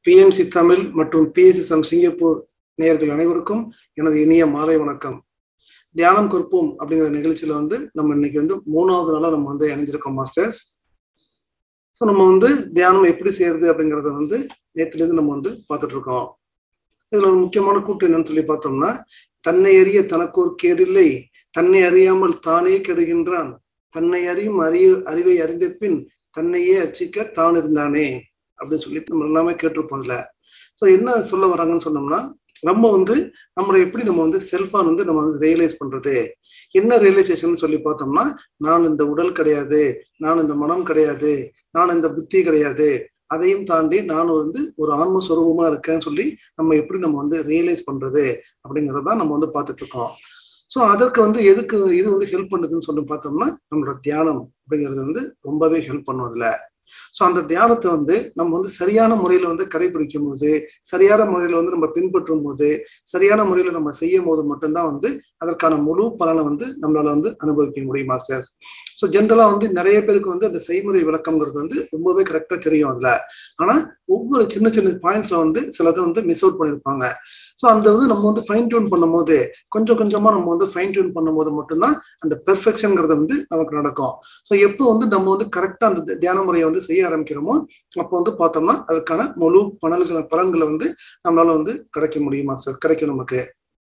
BMC Tamil மற்றும் BSc some Singapore நேயர்கள் அனைவருக்கும் எனது இனிய மாலை வணக்கம் தியானம் கற்போம் அப்படிங்கிற நிகழ்ச்சியில வந்து நம்ம இன்னைக்கு வந்து மூணாவது நாளா நம்ம வந்து இணைஞ்சிருக்கோம் மாஸ்டர்ஸ் ஸோ நம்ம வந்து தியானம் எப்படி செய்யறது அப்படிங்கிறத வந்து நேற்றுலேருந்து நம்ம வந்து பார்த்துட்டு இருக்கோம் இதுல ஒரு முக்கியமான கூட்டு என்னன்னு சொல்லி பார்த்தோம்னா தன்னை அறிய தனக்கோர் கேடில்லை தன்னை அறியாமல் தானே கெடுகின்றான் தன்னை அறியும் அறிய அறிவை அறிந்த பின் தன்னையே அச்சிக்க தான் இருந்தானே அப்படின்னு சொல்லி நம்ம எல்லாமே கேட்டிருப்போம்ல ஸோ என்ன சொல்ல வராங்கன்னு சொன்னோம்னா நம்ம வந்து நம்மளை எப்படி நம்ம வந்து செல்ஃபா வந்து நம்ம வந்து ரியலைஸ் பண்றது என்ன ரியலைசேஷன் சொல்லி பார்த்தோம்னா நான் இந்த உடல் கிடையாது நான் இந்த மனம் கிடையாது நான் இந்த புத்தி கிடையாது அதையும் தாண்டி நான் வந்து ஒரு ஆன்ம சுரூபமா இருக்கேன்னு சொல்லி நம்ம எப்படி நம்ம வந்து ரியலைஸ் பண்றது அப்படிங்கிறத நம்ம வந்து பார்த்துட்டு இருக்கோம் ஸோ அதற்கு வந்து எதுக்கு இது வந்து ஹெல்ப் பண்ணுதுன்னு சொல்லி பார்த்தோம்னா நம்மளோட தியானம் அப்படிங்கிறது வந்து ரொம்பவே ஹெல்ப் பண்ணும் அதுல ஸோ அந்த தியானத்தை வந்து நம்ம வந்து சரியான முறையில வந்து கடைபிடிக்கும் போது சரியான முறையில வந்து நம்ம பின்பற்றும் போது சரியான முறையில நம்ம செய்யும் போது மட்டும்தான் வந்து அதற்கான முழு பலனை வந்து நம்மளால வந்து அனுபவிக்க முடியும் மாஸ்டர்ஸ் ஸோ ஜென்ரலா வந்து நிறைய பேருக்கு வந்து அந்த செய்முறை விளக்கம்ங்கிறது வந்து ரொம்பவே கரெக்டா தெரியும் அதுல ஆனா ஒவ்வொரு சின்ன சின்ன பாயிண்ட்ஸ்ல வந்து சிலதை வந்து மிஸ் அவுட் பண்ணிருப்பாங்க ஸோ அந்த வந்து நம்ம வந்து ஃபைன் டியூன் பண்ணும்போது கொஞ்சம் கொஞ்சமா நம்ம வந்து ஃபைன் டியூன் பண்ணும்போது மட்டும்தான் அந்த பெர்ஃபெக்ஷன்ங்கிறது வந்து நமக்கு நடக்கும் ஸோ எப்போ வந்து நம்ம வந்து கரெக்டா அந்த தியான முறையை வந்து செய்ய ஆரம்பிக்கிறோமோ அப்போ வந்து பார்த்தோம்னா அதுக்கான முழு பணல்களை பலன்களை வந்து நம்மளால வந்து கிடைக்க முடியுமா சார் கிடைக்கும் நமக்கு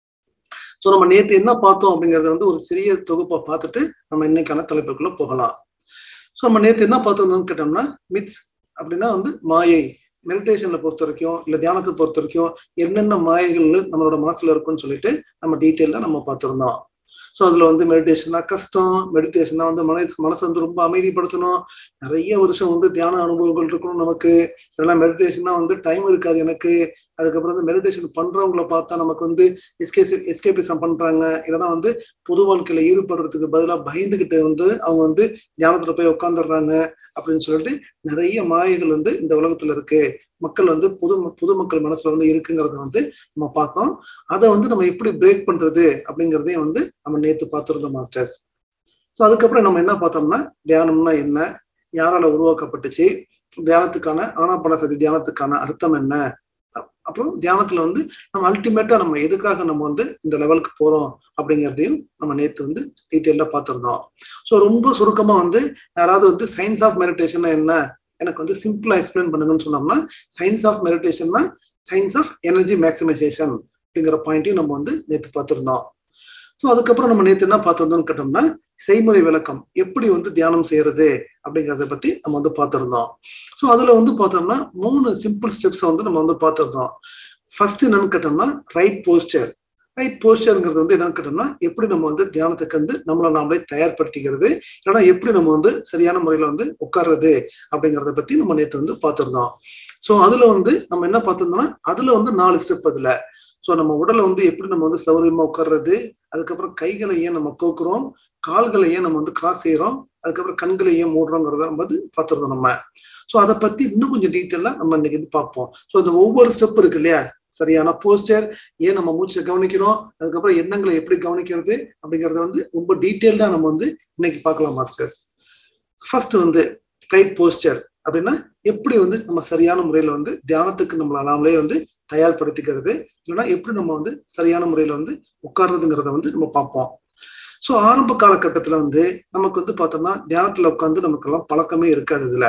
ஸோ நம்ம நேற்று என்ன பார்த்தோம் அப்படிங்கறத வந்து ஒரு சிறிய தொகுப்பை பார்த்துட்டு நம்ம இன்னைக்கான தலைப்புக்குள்ள போகலாம் ஸோ நம்ம நேற்று என்ன பார்த்தோம்னு கேட்டோம்னா மித்ஸ் அப்படின்னா வந்து மாயை மெடிடேஷன்ல பொறுத்த வரைக்கும் இல்ல தியானத்தை பொறுத்த வரைக்கும் என்னென்ன மாயைகள் நம்மளோட மனசுல இருக்குன்னு சொல்லிட்டு நம்ம டீட்டெயில நம்ம பார்த்திருந்தோம் ஸோ அதுல வந்து மெடிடேஷனா கஷ்டம் மெடிடேஷனா வந்து மனசு மனசை வந்து ரொம்ப அமைதிப்படுத்தணும் நிறைய வருஷம் வந்து தியான அனுபவங்கள் இருக்கணும் நமக்கு இதெல்லாம் மெடிடேஷனா வந்து டைம் இருக்காது எனக்கு அதுக்கப்புறம் வந்து மெடிடேஷன் பண்றவங்கள பார்த்தா நமக்கு வந்து எஸ்கே எஸ்கேபிசம் பண்றாங்க இல்லைன்னா வந்து பொது வாழ்க்கையில ஈடுபடுறதுக்கு பதிலாக பயந்துகிட்டு வந்து அவங்க வந்து தியானத்துல போய் உட்காந்துடுறாங்க அப்படின்னு சொல்லிட்டு நிறைய மாயைகள் வந்து இந்த உலகத்துல இருக்கு மக்கள் வந்து புது பொதுமக்கள் மனசுல வந்து இருக்குங்கிறத வந்து நம்ம பார்த்தோம் அதை வந்து நம்ம எப்படி பிரேக் பண்றது அப்படிங்கிறதையும் வந்து நம்ம நேத்து பார்த்துருந்தோம் மாஸ்டர்ஸ் ஸோ அதுக்கப்புறம் நம்ம என்ன பார்த்தோம்னா தியானம்னா என்ன யாரால உருவாக்கப்பட்டுச்சு தியானத்துக்கான ஆனாப்பன சதி தியானத்துக்கான அர்த்தம் என்ன அப்புறம் தியானத்துல வந்து நம்ம அல்டிமேட்டா நம்ம எதுக்காக நம்ம வந்து இந்த லெவலுக்கு போறோம் அப்படிங்கிறதையும் நம்ம நேத்து வந்து டீட்டெயிலா பார்த்துருந்தோம் ஸோ ரொம்ப சுருக்கமா வந்து யாராவது வந்து சயின்ஸ் ஆஃப் மெடிடேஷன் என்ன எனக்கு வந்து சிம்பிளா எக்ஸ்பிளைன் பண்ணுங்கன்னு சொன்னோம்னா சயின்ஸ் ஆஃப் மெடிடேஷன்னா சயின்ஸ் ஆஃப் எனர்ஜி மேக்சிமைசேஷன் அப்படிங்கிற பாயிண்ட்டையும் நம்ம வந்து நேற்று பார்த்துருந்தோம் ஸோ அதுக்கப்புறம் நம்ம நேற்று என்ன பார்த்துருந்தோம்னு கேட்டோம்னா செய்முறை விளக்கம் எப்படி வந்து தியானம் செய்யறது அப்படிங்கிறத பத்தி நம்ம வந்து பார்த்துருந்தோம் ஸோ அதுல வந்து பார்த்தோம்னா மூணு சிம்பிள் ஸ்டெப்ஸ் வந்து நம்ம வந்து பார்த்துருந்தோம் ஃபர்ஸ்ட் என்னன்னு கேட்டோம்னா ரைட் போஸ்டர் ரைட் போஸ்டர்ங்கிறது வந்து என்னன்னு கேட்டோம்னா எப்படி நம்ம வந்து தியானத்துக்கு வந்து நம்மளை நாமளே தயார்படுத்திக்கிறது இல்லைன்னா எப்படி நம்ம வந்து சரியான முறையில வந்து உட்கார்றது அப்படிங்கிறத பத்தி நம்ம நேற்று வந்து பார்த்துருந்தோம் ஸோ அதுல வந்து நம்ம என்ன பார்த்திருந்தோம்னா அதுல வந்து நாலு ஸ்டெப் அதுல ஸோ நம்ம உடலை வந்து எப்படி நம்ம வந்து சௌரியமா உட்கார்றது அதுக்கப்புறம் கைகளை ஏன் நம்ம கோக்குறோம் கால்களை ஏன் நம்ம வந்து கிராஸ் செய்யறோம் அதுக்கப்புறம் கண்களை ஏன் மூடுறோங்கிறத நம்ம வந்து பார்த்துருந்தோம் நம்ம ஸோ அதை பத்தி இன்னும் கொஞ்சம் டீட்டெயிலா நம்ம இன்னைக்கு வந்து பார்ப்போம் ஸோ இந்த ஒவ்வொரு ஸ்டெப் இருக்கு இல்லையா சரியான போஸ்டர் ஏன் நம்ம மூச்சை கவனிக்கிறோம் அதுக்கப்புறம் எண்ணங்களை எப்படி கவனிக்கிறது அப்படிங்கறத வந்து ரொம்ப டீட்டெயில்டா நம்ம வந்து இன்னைக்கு பார்க்கலாம் மாஸ்டர்ஸ் ஃபர்ஸ்ட் வந்து ரைட் போஸ்டர் அப்படின்னா எப்படி வந்து நம்ம சரியான முறையில வந்து தியானத்துக்கு நம்மள நாமளே வந்து தயார்படுத்திக்கிறது இல்லைன்னா எப்படி நம்ம வந்து சரியான முறையில வந்து உட்கார்றதுங்கிறத வந்து நம்ம பார்ப்போம் ஸோ ஆரம்ப காலகட்டத்துல வந்து நமக்கு வந்து பார்த்தோம்னா தியானத்துல உட்காந்து நமக்கெல்லாம் பழக்கமே இருக்காது இதுல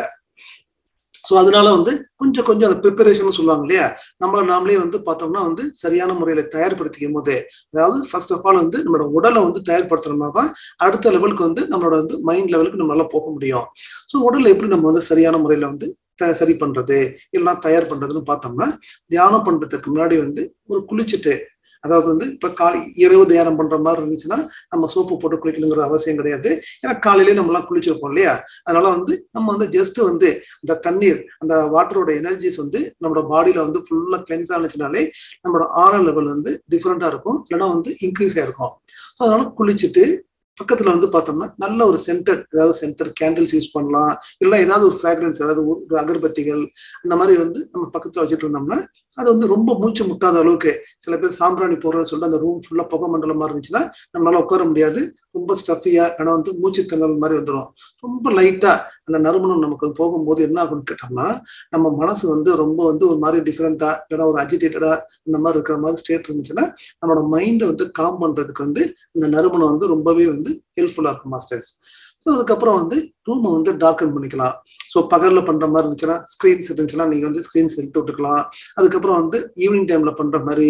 ஸோ அதனால வந்து கொஞ்சம் கொஞ்சம் அந்த ப்ரிப்பரேஷன் சொல்லுவாங்க இல்லையா நம்மள நாமளே வந்து பார்த்தோம்னா வந்து சரியான முறையில தயார்படுத்திக்கும் போது அதாவது ஃபர்ஸ்ட் ஆஃப் ஆல் வந்து நம்மளோட உடலை வந்து தயார்படுத்தணும்னா தான் அடுத்த லெவலுக்கு வந்து நம்மளோட வந்து மைண்ட் லெவலுக்கு நம்மளால போக முடியும் ஸோ உடலை எப்படி நம்ம வந்து சரியான முறையில வந்து சரி பண்றது இல்லைன்னா தயார் பண்றதுன்னு பார்த்தோம்னா தியானம் பண்றதுக்கு முன்னாடி வந்து ஒரு குளிச்சுட்டு அதாவது வந்து இப்ப காலை இரவு தியானம் பண்ற மாதிரி இருந்துச்சுன்னா நம்ம சோப்பு போட்டு குளிக்கணுங்கிற அவசியம் கிடையாது ஏன்னா காலையிலேயே நம்ம எல்லாம் குளிச்சிருப்போம் இல்லையா அதனால வந்து நம்ம வந்து ஜஸ்ட் வந்து அந்த தண்ணீர் அந்த வாட்டரோட எனர்ஜிஸ் வந்து நம்மளோட பாடியில வந்து ஃபுல்லா கிளென்ஸ் ஆனிச்சுனாலே நம்மளோட ஆரல் லெவல் வந்து டிஃப்ரெண்டா இருக்கும் இல்லைன்னா வந்து இன்க்ரீஸ் ஆயிருக்கும் அதனால குளிச்சுட்டு பக்கத்துல வந்து பார்த்தோம்னா நல்ல ஒரு சென்டர் ஏதாவது சென்டர் கேண்டில்ஸ் யூஸ் பண்ணலாம் இல்லை ஏதாவது ஒரு ஃப்ராக்ரன்ஸ் ஏதாவது ஒரு அகர்பத்திகள் அந்த மாதிரி வந்து நம்ம பக்கத்துல வச்சுட்டு இருந்தோம்னா அது வந்து ரொம்ப மூச்சு முட்டாத அளவுக்கு சில பேர் சாம்பிராணி போடுறன்னு சொல்லிட்டு அந்த ரூம் ஃபுல்லா புகை மண்டலமா இருந்துச்சுன்னா நம்மளால உட்கார முடியாது ரொம்ப ஸ்டஃபியா ஏன்னா வந்து மூச்சு திணறல் மாதிரி வந்துடும் ரொம்ப லைட்டா அந்த நறுமணம் நமக்கு போகும்போது என்ன ஆகும்னு கேட்டோம்னா நம்ம மனசு வந்து ரொம்ப வந்து ஒரு மாதிரி டிஃப்ரெண்டா இல்லைன்னா ஒரு அஜிடேட்டடா இந்த மாதிரி இருக்கிற மாதிரி ஸ்டேட் இருந்துச்சுன்னா நம்மளோட மைண்டை வந்து காம் பண்றதுக்கு வந்து இந்த நறுமணம் வந்து ரொம்பவே வந்து ஹெல்ப்ஃபுல்லா இருக்கும் மாஸ்டர்ஸ் ஸோ அதுக்கப்புறம் வந்து ரூமை வந்து டார்க்கன் பண்ணிக்கலாம் ஸோ பகல்ல பண்ற மாதிரி இருந்துச்சுன்னா ஸ்க்ரீன்ஸ் இருந்துச்சுன்னா நீங்க வந்து ஸ்க்ரீன்ஸ் எடுத்து விட்டுக்கலாம் அதுக்கப்புறம் வந்து ஈவினிங் டைம்ல பண்ற மாதிரி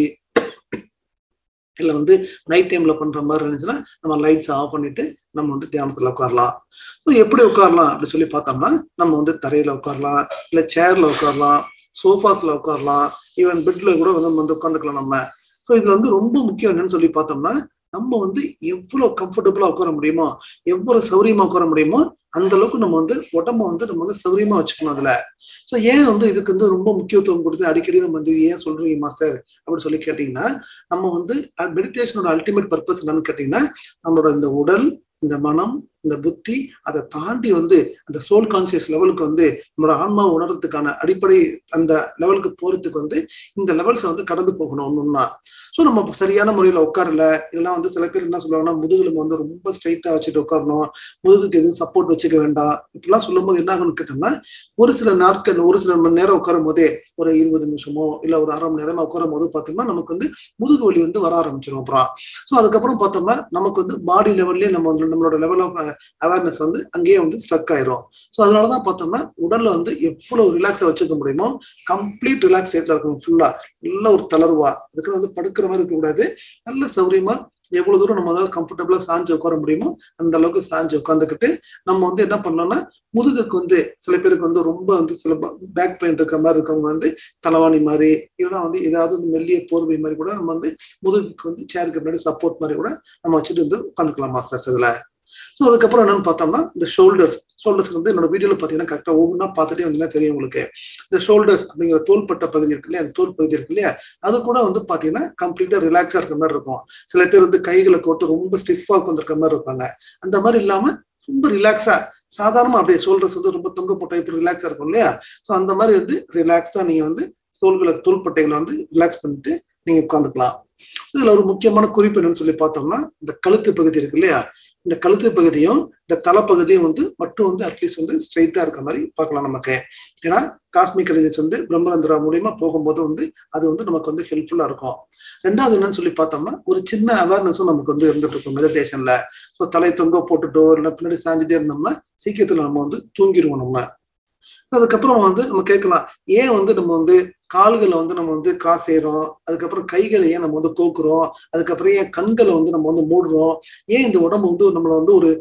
இல்லை வந்து நைட் டைம்ல பண்ற மாதிரி இருந்துச்சுன்னா நம்ம லைட்ஸ் ஆஃப் பண்ணிட்டு நம்ம வந்து தியானத்துல உட்காரலாம் ஸோ எப்படி உட்காரலாம் அப்படி சொல்லி பார்த்தோம்னா நம்ம வந்து தரையில உட்காரலாம் இல்லை சேர்ல உட்காரலாம் சோஃபாஸ்ல உட்காரலாம் ஈவன் பெட்ல கூட வந்து நம்ம வந்து உட்காந்துக்கலாம் நம்ம ஸோ இதுல வந்து ரொம்ப முக்கியம் என்னன்னு சொல்லி பார்த்தோம்னா நம்ம வந்து எவ்வளவு கம்ஃபர்டபுளா உட்கார முடியுமோ எவ்வளவு சௌரியமா உட்கார முடியுமோ அந்த அளவுக்கு நம்ம வந்து உடம்ப வந்து நம்ம வந்து சௌரியமா வச்சுக்கணும் அதுல ஸோ ஏன் வந்து இதுக்கு வந்து ரொம்ப முக்கியத்துவம் கொடுத்து அடிக்கடி நம்ம வந்து ஏன் சொல்றீங்க மாஸ்டர் அப்படின்னு சொல்லி கேட்டீங்கன்னா நம்ம வந்து மெடிடேஷனோட அல்டிமேட் பர்பஸ் என்னன்னு கேட்டீங்கன்னா நம்மளோட இந்த உடல் இந்த மனம் இந்த புத்தி அதை தாண்டி வந்து அந்த சோல் கான்சியஸ் லெவலுக்கு வந்து நம்மளோட ஆன்மா உணர்றதுக்கான அடிப்படை அந்த லெவலுக்கு போறதுக்கு வந்து இந்த லெவல்ஸை வந்து கடந்து போகணும் ஒண்ணுன்னா ஸோ நம்ம சரியான முறையில உட்காரல இல்லைன்னா வந்து சில பேர் என்ன சொல்லுவாங்கன்னா முதுகுல வந்து ரொம்ப ஸ்ட்ரைட்டா வச்சுட்டு உட்காரணும் முதுகுக்கு எதுவும் சப்போர்ட் வச்சுக்க வேண்டாம் இப்படிலாம் சொல்லும்போது என்ன ஆகும்னு கேட்டோம்னா ஒரு சில நாட்கள் ஒரு சில மணி நேரம் உட்காரும் போதே ஒரு இருபது நிமிஷமோ இல்ல ஒரு அரை மணி நேரமா உட்காரும் போது பார்த்தோம்னா நமக்கு வந்து முதுகு வலி வந்து வர ஆரம்பிச்சிடும் அப்புறம் ஸோ அதுக்கப்புறம் பார்த்தோம்னா நமக்கு வந்து பாடி லெவல்லே நம்ம வந்து நம்மளோட லெவல் ஆஃப் அவேர்னஸ் வந்து அங்கேயே வந்து ஸ்ட்ரக் ஆயிரும் ஸோ அதனாலதான் பார்த்தோம்னா உடல்ல வந்து எவ்வளவு ரிலாக்ஸா வச்சுக்க முடியுமோ கம்ப்ளீட் ரிலாக்ஸ் ஸ்டேட்ல இருக்கும் ஃபுல்லா நல்ல ஒரு தளர்வா அதுக்கு வந்து படுக்கிற மாதிரி இருக்கக்கூடாது நல்ல சௌரியமா எவ்வளவு தூரம் நம்மளால கம்ஃபர்டபுளா சாஞ்சு உட்கார முடியுமோ அந்த அளவுக்கு சாஞ்சு உட்காந்துக்கிட்டு நம்ம வந்து என்ன பண்ணோம்னா முதுகுக்கு வந்து சில பேருக்கு வந்து ரொம்ப வந்து சில பேக் பெயின் இருக்க மாதிரி இருக்கவங்க வந்து தலைவாணி மாதிரி இல்லைன்னா வந்து ஏதாவது மெல்லிய போர்வை மாதிரி கூட நம்ம வந்து முதுகுக்கு வந்து சேருக்கு முன்னாடி சப்போர்ட் மாதிரி கூட நம்ம வச்சுட்டு வந்து உட்காந்துக்கலாம் மாஸ்டர்ஸ் இதுல ஸோ அதுக்கப்புறம் என்னன்னு பார்த்தோம்னா இந்த ஷோல்டர்ஸ் ஷோல்டர்ஸ் வந்து என்னோட வீடியோல பார்த்தீங்கன்னா கரெக்டாக ஒவ்வொன்றா பார்த்துட்டே வந்தீங்கன்னா தெரியும் உங்களுக்கு இந்த ஷோல்டர்ஸ் அப்படிங்கிற தோள்பட்ட பகுதி இருக்கு இல்லையா அந்த தோல் பகுதி இருக்கு இல்லையா அது கூட வந்து பார்த்தீங்கன்னா கம்ப்ளீட்டா ரிலாக்ஸா இருக்க மாதிரி இருக்கும் சில பேர் வந்து கைகளை கோட்டு ரொம்ப ஸ்டிஃபா உட்காந்துருக்க மாதிரி இருப்பாங்க அந்த மாதிரி இல்லாம ரொம்ப ரிலாக்ஸா சாதாரணமா அப்படியே ஷோல்டர்ஸ் வந்து ரொம்ப தொங்க போட்ட இப்படி ரிலாக்ஸா இருக்கும் இல்லையா ஸோ அந்த மாதிரி வந்து ரிலாக்ஸ்டா நீங்க வந்து தோள்களை தோள்பட்டைகளை வந்து ரிலாக்ஸ் பண்ணிட்டு நீங்க உட்காந்துக்கலாம் இதுல ஒரு முக்கியமான குறிப்பு என்னன்னு சொல்லி பார்த்தோம்னா இந்த கழுத்து பகுதி இருக்கு இல்லையா இந்த கழுத்து பகுதியும் இந்த தலைப்பகுதியும் வந்து மட்டும் வந்து அட்லீஸ்ட் வந்து ஸ்ட்ரைட்டா இருக்க மாதிரி பார்க்கலாம் நமக்கு ஏன்னா காஸ்மிக் எனர்ஜிஸ் வந்து பிரம்மரந்திரா மூலியமா போகும்போது வந்து அது வந்து நமக்கு வந்து ஹெல்ப்ஃபுல்லா இருக்கும் ரெண்டாவது என்னன்னு சொல்லி பார்த்தோம்னா ஒரு சின்ன அவேர்னஸும் நமக்கு வந்து இருந்துட்டு இருக்கும் மெடிடேஷன்ல ஸோ தலை தொங்க போட்டுட்டோ இல்லை பின்னாடி சாஞ்சிட்டே இருந்தோம்னா சீக்கிரத்துல நம்ம வந்து தூங்கிடுவோம் நம்ம அதுக்கப்புறம் வந்து நம்ம கேட்கலாம் ஏன் வந்து நம்ம வந்து கால்களை வந்து நம்ம வந்து கிராஸ் செய்யறோம் அதுக்கப்புறம் கைகளை ஏன் நம்ம வந்து கோக்குறோம் அதுக்கப்புறம் ஏன் கண்களை வந்து நம்ம வந்து மூடுறோம் ஏன் இந்த உடம்பு வந்து நம்மளை வந்து ஒரு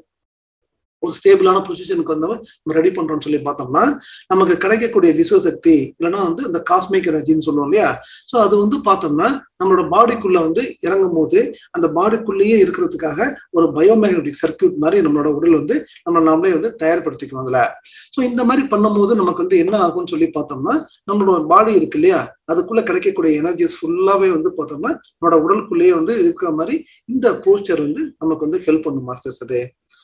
ஒரு ஸ்டேபிளான பொசிஷனுக்கு வந்து நம்ம ரெடி பண்றோம்னு சொல்லி பார்த்தோம்னா நமக்கு கிடைக்கக்கூடிய விஸ்வசக்தி இல்லைன்னா வந்து இந்த காஸ்மிக் எனர்ஜின்னு சொல்லுவோம் இல்லையா ஸோ அது வந்து பார்த்தோம்னா நம்மளோட பாடிக்குள்ள வந்து இறங்கும் போது அந்த பாடிக்குள்ளேயே இருக்கிறதுக்காக ஒரு பயோமேக்னட்டிக் சர்க்கியூட் மாதிரி நம்மளோட உடல் வந்து நம்ம நாமளே வந்து தயார்படுத்திக்கணும் அதுல ஸோ இந்த மாதிரி பண்ணும்போது நமக்கு வந்து என்ன ஆகும்னு சொல்லி பார்த்தோம்னா நம்மளோட பாடி இருக்கு இல்லையா அதுக்குள்ள கிடைக்கக்கூடிய எனர்ஜிஸ் ஃபுல்லாவே வந்து பார்த்தோம்னா நம்மளோட உடலுக்குள்ளேயே வந்து இருக்கிற மாதிரி இந்த போஸ்டர் வந்து நமக்கு வந்து ஹெல்ப் பண்ணும் மாஸ்டர்ஸ் அது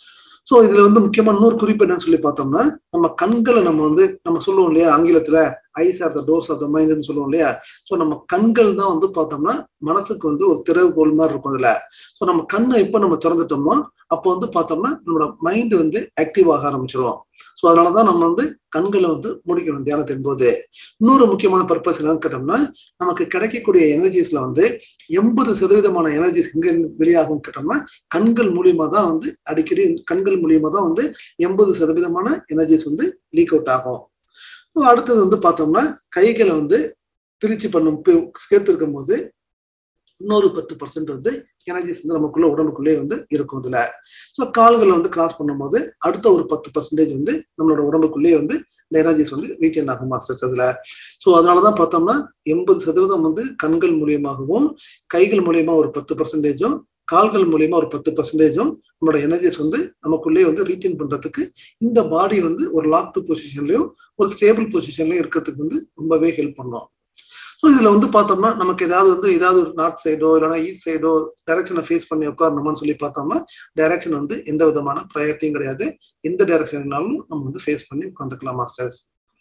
ஸோ இதுல வந்து முக்கியமா இன்னொரு குறிப்பு என்னன்னு சொல்லி பார்த்தோம்னா நம்ம கண்களை நம்ம வந்து நம்ம சொல்லுவோம் இல்லையா ஆங்கிலத்துல eyes are the doors of the மைண்ட்னு சொல்லுவோம் இல்லையா ஸோ நம்ம கண்கள் தான் வந்து பார்த்தோம்னா மனசுக்கு வந்து ஒரு திறவுகோல் மாதிரி இருக்கும் அதுல ஸோ நம்ம கண்ணை எப்போ நம்ம திறந்துட்டோமோ அப்போ வந்து பார்த்தோம்னா நம்மளோட மைண்ட் வந்து ஆக்டிவ் ஆக ஆரம்பிச்சிடும் ஸோ அதனாலதான் நம்ம வந்து கண்களை வந்து முடிக்கணும் தியானத்தின் போது இன்னொரு முக்கியமான பர்பஸ் என்னன்னு கேட்டோம்னா நமக்கு கிடைக்கக்கூடிய எனர்ஜிஸ்ல வந்து எண்பது சதவீதமான எனர்ஜிஸ் எங்க வெளியாகும் கேட்டோம்னா கண்கள் மூலியமா தான் வந்து அடிக்கடி கண்கள் மூலியமா தான் வந்து எண்பது சதவீதமான எனர்ஜிஸ் வந்து லீக் அவுட் ஆகும் அடுத்தது வந்து பார்த்தோம்னா கைகளை வந்து பிரிச்சு பண்ணும் சேர்த்து இருக்கும் போது இன்னொரு பத்து பர்சன்ட் வந்து எனர்ஜிஸ் வந்து நமக்குள்ள உடம்புக்குள்ளே வந்து இருக்கும் இதுல ஸோ கால்களை வந்து கிராஸ் பண்ணும்போது அடுத்த ஒரு பத்து பர்சன்டேஜ் வந்து நம்மளோட உடம்புக்குள்ளேயே வந்து இந்த எனர்ஜிஸ் வந்து ரீட்டைன் ஆகும் மாஸ்டர்ஸ் அதுல ஸோ அதனாலதான் பார்த்தோம்னா எண்பது சதவீதம் வந்து கண்கள் மூலியமாகவும் கைகள் மூலியமா ஒரு பத்து பர்சன்டேஜும் கால்கள் மூலியமா ஒரு பத்து பர்சன்டேஜும் நம்மளோட எனர்ஜிஸ் வந்து நமக்குள்ளேயே வந்து ரீட்டைன் பண்றதுக்கு இந்த பாடி வந்து ஒரு லாக்டு பொசிஷன்லயும் ஒரு ஸ்டேபிள் பொசிஷன்லயும் இருக்கிறதுக்கு வந்து ரொம்பவே ஹெல்ப் பண்ணும் ஸோ இதுல வந்து பார்த்தோம்னா நமக்கு ஏதாவது வந்து ஏதாவது ஒரு நார்த் சைடோ இல்லைன்னா ஈஸ்ட் சைடோ டைரக்ஷனை ஃபேஸ் பண்ணி உட்காரணுமான்னு சொல்லி பார்த்தோம்னா டைரக்ஷன் வந்து எந்த விதமான ப்ரையாரிட்டியும் கிடையாது எந்த டைரக்ஷன்னாலும் நம்ம வந்து ஃபேஸ் பண்ணி உட்காந்துக்கலாம் மாஸ்டர்ஸ்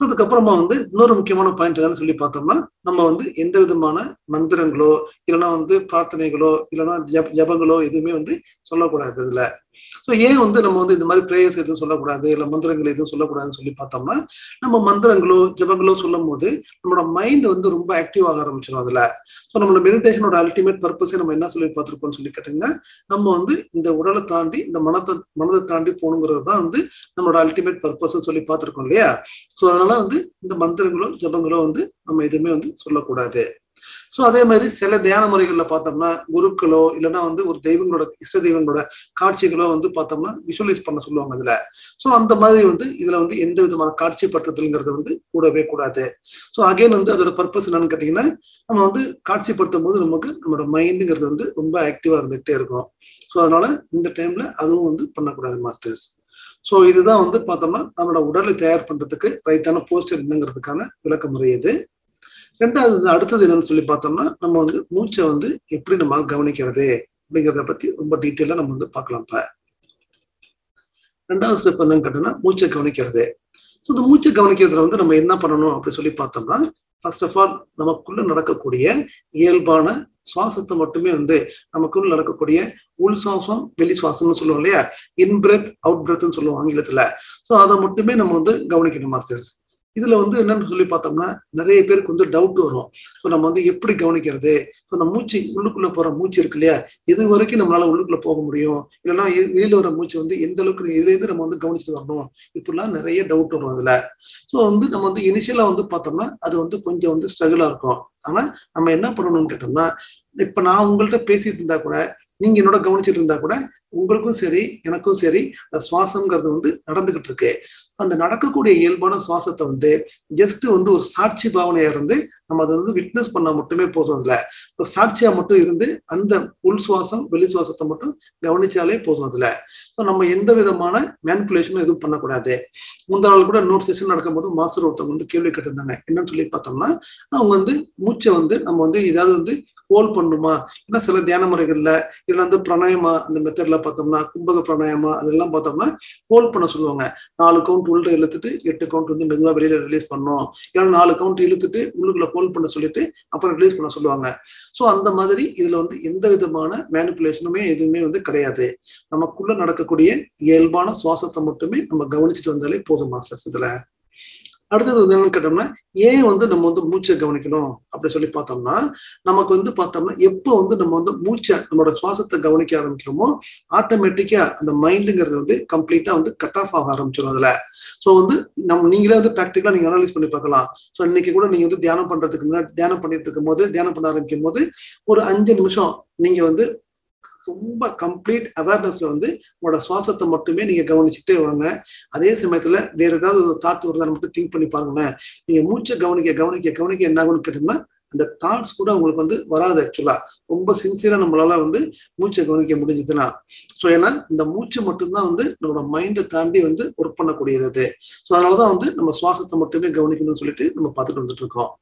அதுக்கப்புறமா வந்து இன்னொரு முக்கியமான பாயிண்ட் என்னன்னு சொல்லி பார்த்தோம்னா நம்ம வந்து எந்த விதமான மந்திரங்களோ இல்லைன்னா வந்து பிரார்த்தனைகளோ இல்லைன்னா ஜப ஜபங்களோ எதுவுமே வந்து சொல்லக்கூடாது இதுல ஸோ ஏன் வந்து நம்ம வந்து இந்த மாதிரி ப்ரேயர்ஸ் எதுவும் சொல்லக்கூடாது இல்லை மந்திரங்கள் எதுவும் சொல்லக்கூடாதுன்னு சொல்லி பார்த்தோம்னா நம்ம மந்திரங்களோ ஜபங்களோ சொல்லும் போது நம்மளோட மைண்ட் வந்து ரொம்ப ஆக்டிவ் ஆக ஆரம்பிச்சிடும் அதுல ஸோ நம்மளோட மெடிடேஷனோட அல்டிமேட் பர்பஸே நம்ம என்ன சொல்லி பார்த்துருப்போம்னு சொல்லி கேட்டீங்கன்னா நம்ம வந்து இந்த உடலை தாண்டி இந்த மனத்தை மனதை தாண்டி போகணுங்கிறது தான் வந்து நம்மளோட அல்டிமேட் பர்பஸ் சொல்லி பார்த்துருக்கோம் இல்லையா ஸோ அதனால வந்து இந்த மந்திரங்களோ ஜபங்களோ வந்து நம்ம எதுவுமே வந்து சொல்லக்கூடாது ஸோ அதே மாதிரி சில தியான முறைகள்ல பார்த்தோம்னா குருக்களோ இல்லைன்னா வந்து ஒரு தெய்வங்களோட இஷ்ட தெய்வங்களோட காட்சிகளோ வந்து பார்த்தோம்னா விஷுவலைஸ் பண்ண சொல்லுவாங்க இதுல ஸோ அந்த மாதிரி வந்து இதுல வந்து எந்த விதமான காட்சிப்படுத்துதல்ங்கிறது வந்து கூடவே கூடாது ஸோ அகைன் வந்து அதோட பர்பஸ் என்னன்னு கேட்டீங்கன்னா நம்ம வந்து காட்சிப்படுத்தும் போது நமக்கு நம்மளோட மைண்டுங்கிறது வந்து ரொம்ப ஆக்டிவா இருந்துகிட்டே இருக்கும் ஸோ அதனால இந்த டைம்ல அதுவும் வந்து பண்ணக்கூடாது மாஸ்டர்ஸ் ஸோ இதுதான் வந்து பார்த்தோம்னா நம்மளோட உடலை தயார் பண்றதுக்கு ரைட்டான போஸ்டர் என்னங்கிறதுக்கான விளக்க முறை இது ரெண்டாவது அடுத்தது என்னன்னு சொல்லி பார்த்தோம்னா நம்ம வந்து மூச்சை வந்து எப்படி நம்ம கவனிக்கிறது அப்படிங்கிறத பத்தி ரொம்ப டீட்டெயிலா நம்ம வந்து பார்க்கலாம் இப்ப ரெண்டாவது ஸ்டெப் என்னன்னு கேட்டோம்னா மூச்சை கவனிக்கிறது ஸோ இந்த மூச்சை கவனிக்கிறதுல வந்து நம்ம என்ன பண்ணணும் அப்படி சொல்லி பார்த்தோம்னா ஃபர்ஸ்ட் ஆஃப் ஆல் நமக்குள்ள நடக்கக்கூடிய இயல்பான சுவாசத்தை மட்டுமே வந்து நமக்குள்ள நடக்கக்கூடிய உள் சுவாசம் வெளி சுவாசம்னு சொல்லுவோம் இல்லையா இன் பிரெத் அவுட் பிரெத்னு சொல்லுவோம் ஆங்கிலத்துல ஸோ அதை மட்டுமே நம்ம வந்து கவனிக்கணும் மாஸ்டர்ஸ் இதுல வந்து என்னன்னு சொல்லி பார்த்தோம்னா நிறைய பேருக்கு வந்து டவுட் வரும் ஸோ நம்ம வந்து எப்படி கவனிக்கிறது ஸோ அந்த மூச்சு உள்ளுக்குள்ள போற மூச்சு இருக்கு இல்லையா எது வரைக்கும் நம்மளால உள்ளுக்குள்ள போக முடியும் இல்லைன்னா வெளியில வர மூச்சு வந்து எந்த அளவுக்கு இதுல இருந்து நம்ம வந்து கவனிச்சுட்டு வரணும் இப்படிலாம் நிறைய டவுட் வரும் அதுல ஸோ வந்து நம்ம வந்து இனிஷியலா வந்து பார்த்தோம்னா அது வந்து கொஞ்சம் வந்து ஸ்ட்ரகிளா இருக்கும் ஆனா நம்ம என்ன பண்ணணும்னு கேட்டோம்னா இப்ப நான் உங்கள்கிட்ட பேசிட்டு இருந்தா கூட நீங்க என்னோட கவனிச்சுட்டு இருந்தா கூட உங்களுக்கும் சரி எனக்கும் சரி அந்த சுவாசம்ங்கிறது வந்து நடந்துகிட்டு இருக்கு அந்த நடக்கக்கூடிய இயல்பான சுவாசத்தை வந்து ஜஸ்ட் வந்து ஒரு சாட்சி பாவனையா இருந்து நம்ம அதை வந்து விட்னஸ் பண்ணா மட்டுமே போதும் அதுல ஒரு சாட்சியா மட்டும் இருந்து அந்த உள் சுவாசம் வெளி சுவாசத்தை மட்டும் கவனிச்சாலே போதும் அதுல ஸோ நம்ம எந்த விதமான மேனிப்புலேஷனும் எதுவும் பண்ணக்கூடாது முந்தா நாள் கூட இன்னொரு செஷன் நடக்கும்போது மாஸ்டர் ஒருத்தவங்க வந்து கேள்வி கேட்டிருந்தாங்க என்னன்னு சொல்லி பார்த்தோம்னா அவங்க வந்து மூச்சை வந்து நம்ம வந்து ஏதாவது வந்து ஹோல் பண்ணுமா ஏன்னா சில தியான முறைகள்ல இல்ல வந்து பிராணாயமா அந்த மெத்தட்ல பார்த்தோம்னா கும்பக பிராணாயமா அதெல்லாம் பார்த்தோம்னா ஹோல் பண்ண சொல்லுவாங்க நாலு கவுண்ட் உள்ள இழுத்துட்டு எட்டு கவுண்ட் வந்து மெதுவா வெளியில ரிலீஸ் பண்ணணும் இல்லைன்னா நாலு கவுண்ட் இழுத்துட்டு உள்ளுக்குள்ள ஹோல் பண்ண சொல்லிட்டு அப்புறம் ரிலீஸ் பண்ண சொல்லுவாங்க ஸோ அந்த மாதிரி இதுல வந்து எந்த விதமான மேனிப்புலேஷனுமே எதுவுமே வந்து கிடையாது நமக்குள்ள நடக்கக்கூடிய இயல்பான சுவாசத்தை மட்டுமே நம்ம கவனிச்சுட்டு வந்தாலே போதும் மாஸ்டர்ஸ் இதுல அடுத்தது வந்து என்னன்னு கேட்டோம்னா ஏன் வந்து நம்ம வந்து மூச்சை கவனிக்கணும் அப்படி சொல்லி பார்த்தோம்னா நமக்கு வந்து பார்த்தோம்னா எப்போ வந்து நம்ம வந்து மூச்சை நம்மளோட சுவாசத்தை கவனிக்க ஆரம்பிக்கிறோமோ ஆட்டோமேட்டிக்கா அந்த மைண்டுங்கிறது வந்து கம்ப்ளீட்டா வந்து கட் ஆஃப் ஆக ஆரம்பிச்சிடும் அதுல ஸோ வந்து நம்ம நீங்களே வந்து ப்ராக்டிக்கலா நீங்க அனலைஸ் பண்ணி பார்க்கலாம் ஸோ இன்னைக்கு கூட நீங்க வந்து தியானம் பண்றதுக்கு முன்னாடி தியானம் பண்ணிட்டு இருக்கும் போது தியானம் பண்ண ஆரம்பிக்கும் போது ஒரு அஞ்சு நிமிஷம் நீங்க வந்து ரொம்ப கம்ப்ளீட் அவேர்னஸ்ல வந்து உங்களோட சுவாசத்தை மட்டுமே நீங்க கவனிச்சுட்டே வாங்க அதே சமயத்துல வேற ஏதாவது ஒரு தாட் வருதான்னு மட்டும் திங்க் பண்ணி பாருங்களேன் நீங்க மூச்சை கவனிக்க கவனிக்க கவனிக்க என்ன ஆகும்னு கேட்டோம்னா அந்த தாட்ஸ் கூட உங்களுக்கு வந்து வராது ஆக்சுவலா ரொம்ப சின்சியரா நம்மளால வந்து மூச்சை கவனிக்க முடிஞ்சதுன்னா ஸோ ஏன்னா இந்த மூச்சு மட்டும்தான் வந்து நம்மளோட மைண்டை தாண்டி வந்து ஒர்க் பண்ணக்கூடியது அது ஸோ அதனாலதான் வந்து நம்ம சுவாசத்தை மட்டுமே கவனிக்கணும்னு சொல்லிட்டு நம்ம பார்த்துட்டு வந்துட்டு இருக்கோம்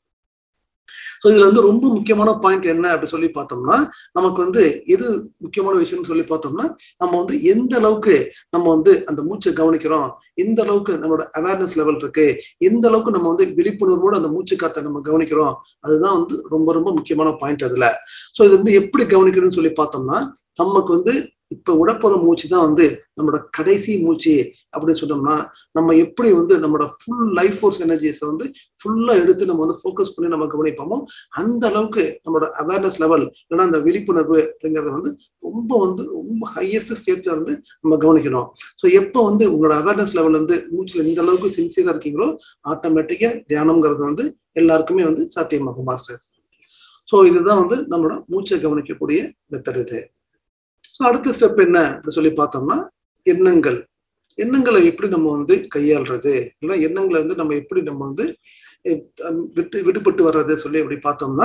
ஸோ இதுல வந்து ரொம்ப முக்கியமான பாயிண்ட் என்ன அப்படி சொல்லி பார்த்தோம்னா நமக்கு வந்து எது முக்கியமான விஷயம்னு சொல்லி பார்த்தோம்னா நம்ம வந்து எந்த அளவுக்கு நம்ம வந்து அந்த மூச்சை கவனிக்கிறோம் எந்த அளவுக்கு நம்மளோட அவேர்னஸ் லெவல் இருக்கு எந்த அளவுக்கு நம்ம வந்து விழிப்புணர்வோடு அந்த மூச்சு காத்தை நம்ம கவனிக்கிறோம் அதுதான் வந்து ரொம்ப ரொம்ப முக்கியமான பாயிண்ட் அதுல ஸோ இது வந்து எப்படி கவனிக்கணும்னு சொல்லி பார்த்தோம்னா நமக்கு வந்து இப்ப உடப்புற மூச்சு தான் வந்து நம்மளோட கடைசி மூச்சு அப்படின்னு சொன்னோம்னா நம்ம எப்படி வந்து நம்மளோட ஃபுல் லைஃப் ஃபோர்ஸ் எனர்ஜிஸை வந்து ஃபுல்லா எடுத்து நம்ம வந்து ஃபோக்கஸ் பண்ணி நம்ம கவனிப்போமோ அந்த அளவுக்கு நம்மளோட அவேர்னஸ் லெவல் இல்லைன்னா அந்த விழிப்புணர்வு அப்படிங்கறத வந்து ரொம்ப வந்து ரொம்ப ஹையஸ்ட் ஸ்டேட்ல இருந்து நம்ம கவனிக்கணும் ஸோ எப்போ வந்து உங்களோட அவேர்னஸ் லெவல் வந்து மூச்சுல இந்த அளவுக்கு சின்சியரா இருக்கீங்களோ ஆட்டோமேட்டிக்கா தியானம்ங்கிறது வந்து எல்லாருக்குமே வந்து சாத்தியமாகும் மாஸ்டர்ஸ் ஸோ இதுதான் வந்து நம்மளோட மூச்சை கவனிக்கக்கூடிய மெத்தட் இது ஸோ அடுத்த ஸ்டெப் என்ன அப்படின்னு சொல்லி பார்த்தோம்னா எண்ணங்கள் எண்ணங்களை எப்படி நம்ம வந்து கையாளுறது இல்லை எண்ணங்களை வந்து நம்ம எப்படி நம்ம வந்து விட்டு விடுபட்டு வர்றது சொல்லி எப்படி பார்த்தோம்னா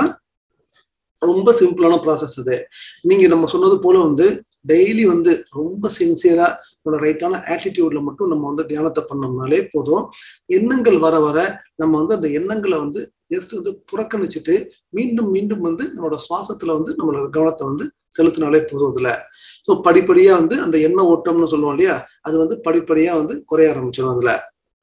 ரொம்ப சிம்பிளான ப்ராசஸ் அது நீங்க நம்ம சொன்னது போல வந்து டெய்லி வந்து ரொம்ப சின்சியரா நம்மளோட ரைட்டான ஆட்டிடியூட்ல மட்டும் நம்ம வந்து தியானத்தை பண்ணோம்னாலே போதும் எண்ணங்கள் வர வர நம்ம வந்து அந்த எண்ணங்களை வந்து ஜஸ்ட் வந்து புறக்கணிச்சுட்டு மீண்டும் மீண்டும் வந்து நம்மளோட சுவாசத்துல வந்து நம்மளோட கவனத்தை வந்து செலுத்தினாலே போதும் இதுல ஸோ படிப்படியா வந்து அந்த எண்ண ஓட்டம்னு சொல்லுவோம் இல்லையா அது வந்து படிப்படியா வந்து குறைய ஆரம்பிச்சிடும் அதுல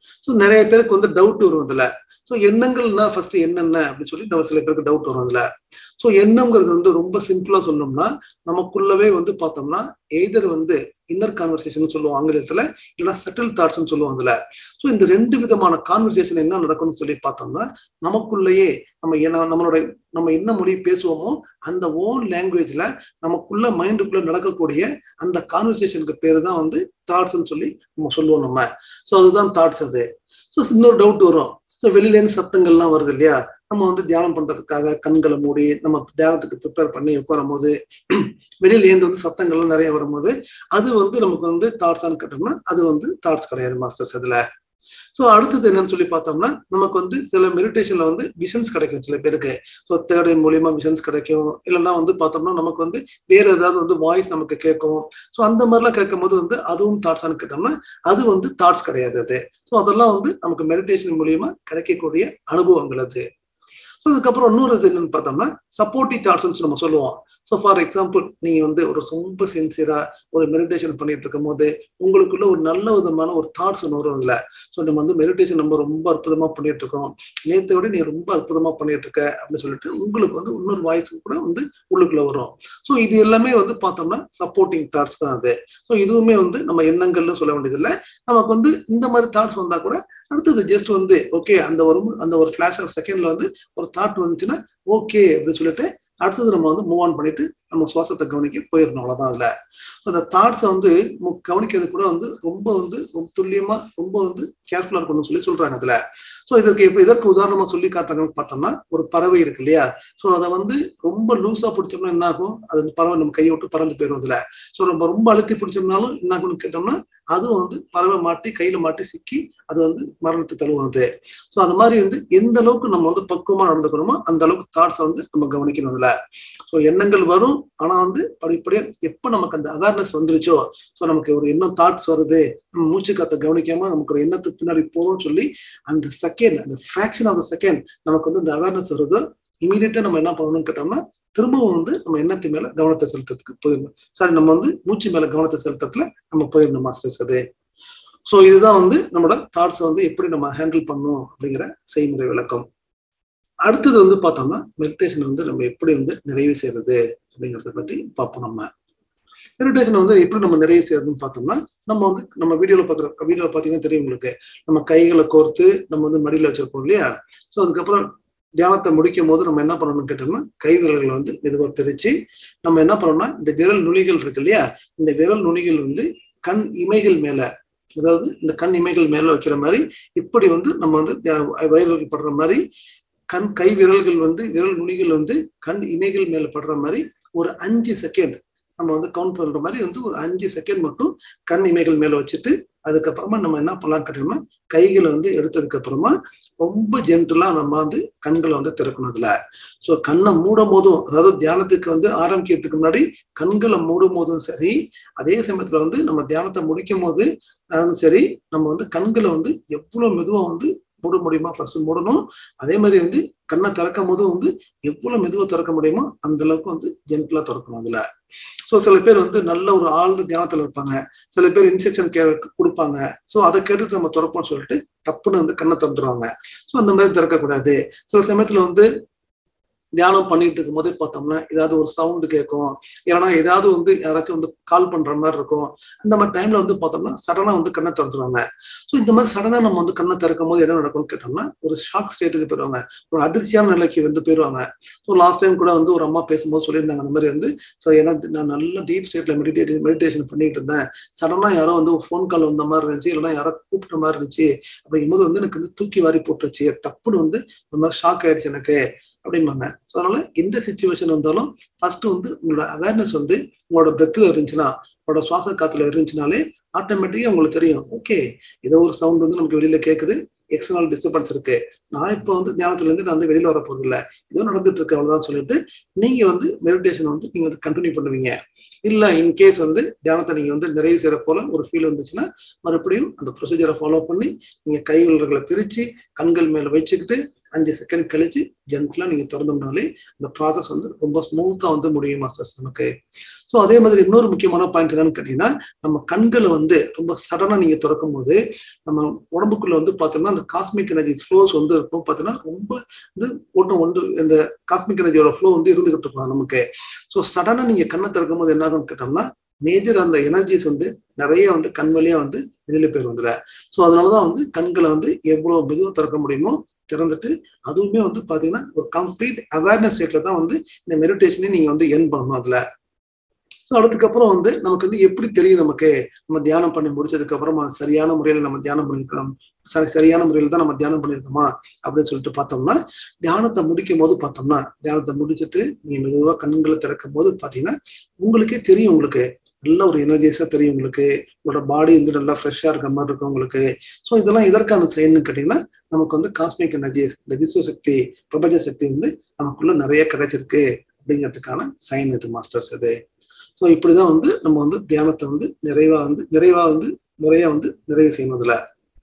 ஸோ நிறைய பேருக்கு வந்து டவுட் வரும் இதுல ஸோ எண்ணங்கள்னா ஃபர்ஸ்ட் என்னென்ன அப்படின்னு சொல்லி நம்ம சில பேருக்கு டவுட் வரும் அதுல ஸோ எண்ணம்ங்கிறது வந்து ரொம்ப சிம்பிளா சொல்லணும்னா நமக்குள்ளவே வந்து பார்த்தோம்னா எய்தர் வந்து இன்னர் கான்வர்சேஷன் சொல்லுவோம் ஆங்கிலத்துல இல்லைன்னா செட்டில் தாட்ஸ்னு சொல்லுவோம் அதுல ஸோ இந்த ரெண்டு விதமான கான்வர்சேஷன் என்ன நடக்கும்னு சொல்லி பார்த்தோம்னா நமக்குள்ளேயே நம்ம என்ன நம்மளோட நம்ம என்ன மொழி பேசுவோமோ அந்த ஓன் லாங்குவேஜ்ல நமக்குள்ள மைண்டுக்குள்ள நடக்கக்கூடிய அந்த கான்வர்சேஷனுக்கு பேரு தான் வந்து தாட்ஸ்ன்னு சொல்லி நம்ம சொல்லுவோம் நம்ம ஸோ அதுதான் தாட்ஸ் அது ஸோ இன்னொரு டவுட் வரும் ஸோ வெளியில இருந்து சத்தங்கள்லாம் வருது இல்லையா நம்ம வந்து தியானம் பண்றதுக்காக கண்களை மூடி நம்ம தியானத்துக்கு ப்ரிப்பேர் பண்ணி உட்காரும் போது வெளியில இருந்து வந்து சத்தங்கள்லாம் நிறைய வரும்போது அது வந்து நமக்கு வந்து தாட்ஸான்னு கேட்டோம்னா அது வந்து தாட்ஸ் கிடையாது மாஸ்டர்ஸ் அதுல ஸோ அடுத்தது என்னன்னு சொல்லி பார்த்தோம்னா நமக்கு வந்து சில மெடிடேஷன்ல வந்து விஷன்ஸ் கிடைக்கும் சில பேருக்கு ஸோ தேர்ட் மூலியமா விஷன்ஸ் கிடைக்கும் இல்லைன்னா வந்து பார்த்தோம்னா நமக்கு வந்து வேற ஏதாவது வந்து வாய்ஸ் நமக்கு கேட்கும் ஸோ அந்த மாதிரிலாம் கேட்கும் போது வந்து அதுவும் தாட்ஸான்னு கேட்டோம்னா அது வந்து தாட்ஸ் கிடையாது அது ஸோ அதெல்லாம் வந்து நமக்கு மெடிடேஷன் மூலியமா கிடைக்கக்கூடிய அனுபவங்கள் அது ஸோ அதுக்கப்புறம் இன்னொரு இது என்னன்னு பார்த்தோம்னா சப்போர்ட்டிவ் தாட்ஸ்னு நம்ம சொல்லுவோம் ஸோ ஃபார் எக்ஸாம்பிள் நீங்க வந்து ஒரு ரொம்ப சின்சியரா ஒரு மெடிடேஷன் பண்ணிட்டு இருக்கும் போது உங்களுக்குள்ள ஒரு நல்ல விதமான ஒரு தாட்ஸ் ஒன்று வரும் இல்லை ஸோ நம்ம வந்து மெடிடேஷன் நம்ம ரொம்ப அற்புதமா பண்ணிட்டு இருக்கோம் நேற்றை விட நீ ரொம்ப அற்புதமா பண்ணிட்டு இருக்க அப்படின்னு சொல்லிட்டு உங்களுக்கு வந்து இன்னொரு வாய்ஸ் கூட வந்து உள்ளுக்குள்ள வரும் ஸோ இது எல்லாமே வந்து பார்த்தோம்னா சப்போர்ட்டிங் தாட்ஸ் தான் அது ஸோ இதுவுமே வந்து நம்ம எண்ணங்கள்னு சொல்ல வேண்டியதில்லை நமக்கு வந்து இந்த மாதிரி தாட்ஸ் வந்தா கூட அடுத்தது ஜஸ்ட் வந்து ஓகே அந்த ஒரு அந்த ஒரு ஃபிளாஷ் ஆஃப் செகண்ட்ல வந்து ஒரு தாட் வந்துச்சுன்னா ஓகே அப்படின்னு சொல்லிட்டு அடுத்தது நம்ம வந்து மூவ் ஆன் பண்ணிட்டு நம்ம சுவாசத்தை கவனிக்க போயிடணும் அவ்வளவுதான் அதுல அந்த தாட்ஸை வந்து கவனிக்கிறது கூட வந்து ரொம்ப வந்து ரொம்ப துல்லியமா ரொம்ப வந்து கேர்ஃபுல்லா இருக்கணும்னு சொல்லி சொல்றாங்க அதுல ஸோ இதற்கு இப்போ இதற்கு உதாரணமா சொல்லி காட்டுறாங்கன்னு பார்த்தோம்னா ஒரு பறவை இருக்கு இல்லையா ஸோ அதை வந்து ரொம்ப லூஸா பிடிச்சோம்னா என்ன ஆகும் அது பறவை நம்ம கையை விட்டு பறந்து போயிடும் அதுல ஸோ நம்ம ரொம்ப அழுத்தி பிடிச்சோம்னாலும் என்ன ஆகும்னு கேட்டோம்னா அதுவும் வந்து பறவை மாட்டி கையில மாட்டி சிக்கி அது வந்து மரணத்தை தழுவும் அது ஸோ அது மாதிரி வந்து எந்த அளவுக்கு நம்ம வந்து பக்குவமா நடந்துக்கணுமோ அந்த அளவுக்கு தாட்ஸை வந்து நம்ம கவனிக்கணும் அதுல ஸோ எண்ணங்கள் வரும் ஆனா வந்து படிப்படியா எப்ப நமக்கு அந்த அவேர்னஸ் வந்துருச்சோ ஸோ நமக்கு ஒரு எண்ணம் தாட்ஸ் வருது நம்ம மூச்சு காத்த கவனிக்காம நமக்கு ஒரு எண்ணத்துக்கு பின்னாடி போறோம்னு சொல்லி அந்த செகண்ட் அந்த ஃபிராக்ஷன் ஆஃப் த செகண்ட் நமக்கு வந்து இந்த அவேர்னஸ் வருது இமீடியட்டா நம்ம என்ன பண்ணணும்னு கேட்டோம்னா திரும்பவும் வந்து நம்ம எண்ணத்து மேல கவனத்தை செலுத்துறதுக்கு போயிடணும் சாரி நம்ம வந்து மூச்சு மேல கவனத்தை செலுத்துறதுல நம்ம போயிடணும் மாஸ்டர்ஸ் அது ஸோ இதுதான் வந்து நம்மளோட தாட்ஸை வந்து எப்படி நம்ம ஹேண்டில் பண்ணணும் அப்படிங்கிற செய்முறை விளக்கம் அடுத்தது வந்து பார்த்தோம்னா மெடிடேஷன் வந்து நம்ம எப்படி வந்து நிறைவு செய்யறது அப்படிங்கிறத பத்தி பார்ப்போம் நம்ம மெடிடேஷன் வந்து எப்படி நம்ம நிறைவு செய்யறதுன்னு பார்த்தோம்னா நம்ம வந்து நம்ம வீடியோல பாக்குற வீடியோல பாத்தீங்கன்னா தெரியும் உங்களுக்கு நம்ம கைகளை கோர்த்து நம்ம வந்து மடியில வச்சிருப்போம் இல்லையா ஸோ அதுக்கப்புறம் தியானத்தை முடிக்கும் போது நம்ம என்ன பண்ணணும்னு கேட்டோம்னா கை விரல்களை வந்து மெதுவா பிரிச்சு நம்ம என்ன பண்ணோம்னா இந்த விரல் நுனிகள் இருக்கு இல்லையா இந்த விரல் நுனிகள் வந்து கண் இமைகள் மேல அதாவது இந்த கண் இமைகள் மேல வைக்கிற மாதிரி இப்படி வந்து நம்ம வந்து வயல்கள் படுற மாதிரி கண் கை விரல்கள் வந்து விரல் நுனிகள் வந்து கண் இமைகள் மேல படுற மாதிரி ஒரு அஞ்சு செகண்ட் நம்ம வந்து கவுண்ட் பண்ற மாதிரி வந்து ஒரு அஞ்சு செகண்ட் மட்டும் கண் இமைகள் மேல வச்சுட்டு அதுக்கப்புறமா நம்ம என்ன பண்ணலாம் கேட்டோம்னா கைகளை வந்து எடுத்ததுக்கு அப்புறமா ரொம்ப ஜென்டலா நம்ம வந்து கண்களை வந்து திறக்கணும் அதுல ஸோ கண்ணை மூடும் போதும் அதாவது தியானத்துக்கு வந்து ஆரம்பிக்கிறதுக்கு முன்னாடி கண்களை மூடும் போதும் சரி அதே சமயத்துல வந்து நம்ம தியானத்தை முடிக்கும் போது அதாவது சரி நம்ம வந்து கண்களை வந்து எவ்வளவு மெதுவா வந்து மூட முடியுமா ஃபர்ஸ்ட் மூடணும் அதே மாதிரி வந்து கண்ணை திறக்கும் போதும் வந்து எவ்வளவு மெதுவா திறக்க முடியுமோ அந்த அளவுக்கு வந்து ஜென்டலா திறக்கணும் அதுல ஸோ சில பேர் வந்து நல்ல ஒரு ஆழ்ந்த தியானத்துல இருப்பாங்க சில பேர் இன்ஸ்ட்ரக்ஷன் கே கொடுப்பாங்க ஸோ அதை கேட்டுட்டு நம்ம திறப்போம்னு சொல்லிட்டு டப்புன்னு வந்து கண்ணை திறந்துருவாங்க ஸோ அந்த மாதிரி திறக்கக்கூடாது சில சமயத்துல வந்து தியானம் பண்ணிட்டு இருக்கும் போதே பார்த்தோம்னா ஏதாவது ஒரு சவுண்டு கேட்கும் இல்லைன்னா ஏதாவது வந்து யாராச்சும் வந்து கால் பண்ற மாதிரி இருக்கும் அந்த மாதிரி டைம்ல வந்து பார்த்தோம்னா சடனா வந்து கண்ணை திறந்துருவாங்க ஸோ இந்த மாதிரி சடனா நம்ம வந்து கண்ணை திறக்கும் போது என்ன நடக்கும்னு கேட்டோம்னா ஒரு ஷாக் ஸ்டேட்டுக்கு போயிடுவாங்க ஒரு அதிர்ச்சியான நிலைக்கு வந்து போயிடுவாங்க ஸோ லாஸ்ட் டைம் கூட வந்து ஒரு அம்மா பேசும்போது சொல்லியிருந்தாங்க அந்த மாதிரி வந்து ஸோ ஏன்னா நான் நல்ல டீப் ஸ்டேட்ல மெடிடேட் மெடிடேஷன் பண்ணிட்டு இருந்தேன் சடனா யாரோ வந்து ஒரு ஃபோன் கால் வந்த மாதிரி இருந்துச்சு இல்லைன்னா யாரோ கூப்பிட்ட மாதிரி இருந்துச்சு அப்படிங்கும்போது வந்து எனக்கு வந்து தூக்கி வாரி போட்டுருச்சு டப்புன்னு வந்து அந்த மாதிரி ஷாக் ஆயிடுச்சு எனக்கு அப்படிம்பாங்க ஸோ அதனால எந்த சுச்சுவேஷன் வந்தாலும் ஃபர்ஸ்ட் வந்து உங்களோட அவேர்னஸ் வந்து உங்களோட பிரெத்தில் இருந்துச்சுன்னா உங்களோட சுவாச காத்துல இருந்துச்சுனாலே ஆட்டோமேட்டிக்கா உங்களுக்கு தெரியும் ஓகே ஏதோ ஒரு சவுண்ட் வந்து நமக்கு வெளியில கேட்குது எக்ஸ்டர்னல் டிஸ்டர்பன்ஸ் இருக்கு நான் இப்போ வந்து ஞானத்துல இருந்து நான் வந்து வெளியில வர போறது இல்லை ஏதோ நடந்துட்டு இருக்கு அவ்வளவுதான் சொல்லிட்டு நீங்க வந்து மெடிடேஷன் வந்து நீங்க வந்து கண்டினியூ பண்ணுவீங்க இல்ல இன்கேஸ் வந்து தியானத்தை நீங்க வந்து நிறைவு செய்யற போல ஒரு ஃபீல் வந்துச்சுன்னா மறுபடியும் அந்த ப்ரொசீஜரை ஃபாலோ பண்ணி நீங்க கை விரல்களை பிரிச்சு கண்கள் மேல வச்சுக்கிட்டு அஞ்சு செகண்ட் கழிச்சு ஜென்டலா நீங்க திறந்தோம்னாலே இந்த ப்ராசஸ் வந்து ரொம்ப ஸ்மூத்தா வந்து முடியும் மாஸ்டர்ஸ் நமக்கு ஸோ அதே மாதிரி இன்னொரு முக்கியமான பாயிண்ட் என்னன்னு கேட்டீங்கன்னா நம்ம கண்களை வந்து ரொம்ப சடனா நீங்க திறக்கும் போது நம்ம உடம்புக்குள்ள வந்து பார்த்தோம்னா அந்த காஸ்மிக் எனர்ஜி ஃப்ளோஸ் வந்து இருக்கும் பார்த்தீங்கன்னா ரொம்ப வந்து ஓட்டம் வந்து இந்த காஸ்மிக் எனர்ஜியோட ஃப்ளோ வந்து இருந்துகிட்டு இருக்கும் நமக்கு ஸோ சடனா நீங்க கண்ணை திறக்கும் போது என்ன ஆகும்னு கேட்டோம்னா மேஜர் அந்த எனர்ஜிஸ் வந்து நிறைய வந்து கண் வழியா வந்து வெளியில போயிரும் வந்துல ஸோ அதனாலதான் வந்து கண்களை வந்து எவ்வளவு மெதுவாக திறக்க முடியுமோ திறந்துட்டு அதுவுமே வந்து பாத்தீங்கன்னா ஒரு கம்ப்ளீட் அவேர்னஸ் ஸ்டேட்ல தான் வந்து இந்த மெடிடேஷனே நீங்க வந்து என் பண்ணணும் அதுல ஸோ அதுக்கப்புறம் வந்து நமக்கு வந்து எப்படி தெரியும் நமக்கு நம்ம தியானம் பண்ணி முடிச்சதுக்கு அப்புறமா சரியான முறையில நம்ம தியானம் பண்ணிருக்கோம் சரி சரியான முறையில தான் நம்ம தியானம் பண்ணிருக்கோமா அப்படின்னு சொல்லிட்டு பார்த்தோம்னா தியானத்தை முடிக்கும் போது பார்த்தோம்னா தியானத்தை முடிச்சுட்டு நீ மெதுவாக கண்களை திறக்கும் போது பாத்தீங்கன்னா உங்களுக்கே தெரியும் உங்களுக்கு நல்ல ஒரு எனர்ஜிஸா தெரியும் உங்களுக்கு உங்களோட பாடி வந்து நல்லா ஃப்ரெஷ்ஷா இருக்க மாதிரி இருக்கும் உங்களுக்கு ஸோ இதெல்லாம் எதற்கான செயல்னு கேட்டீங்கன்னா நமக்கு வந்து காஸ்மிக் எனர்ஜிஸ் இந்த விஸ்வ சக்தி பிரபஞ்ச சக்தி வந்து நமக்குள்ள நிறைய கிடைச்சிருக்கு அப்படிங்கிறதுக்கான சைன் இது மாஸ்டர்ஸ் இது ஸோ இப்படிதான் வந்து நம்ம வந்து தியானத்தை வந்து நிறைவா வந்து நிறைவா வந்து முறையா வந்து நிறைவு செய்யணும் அதுல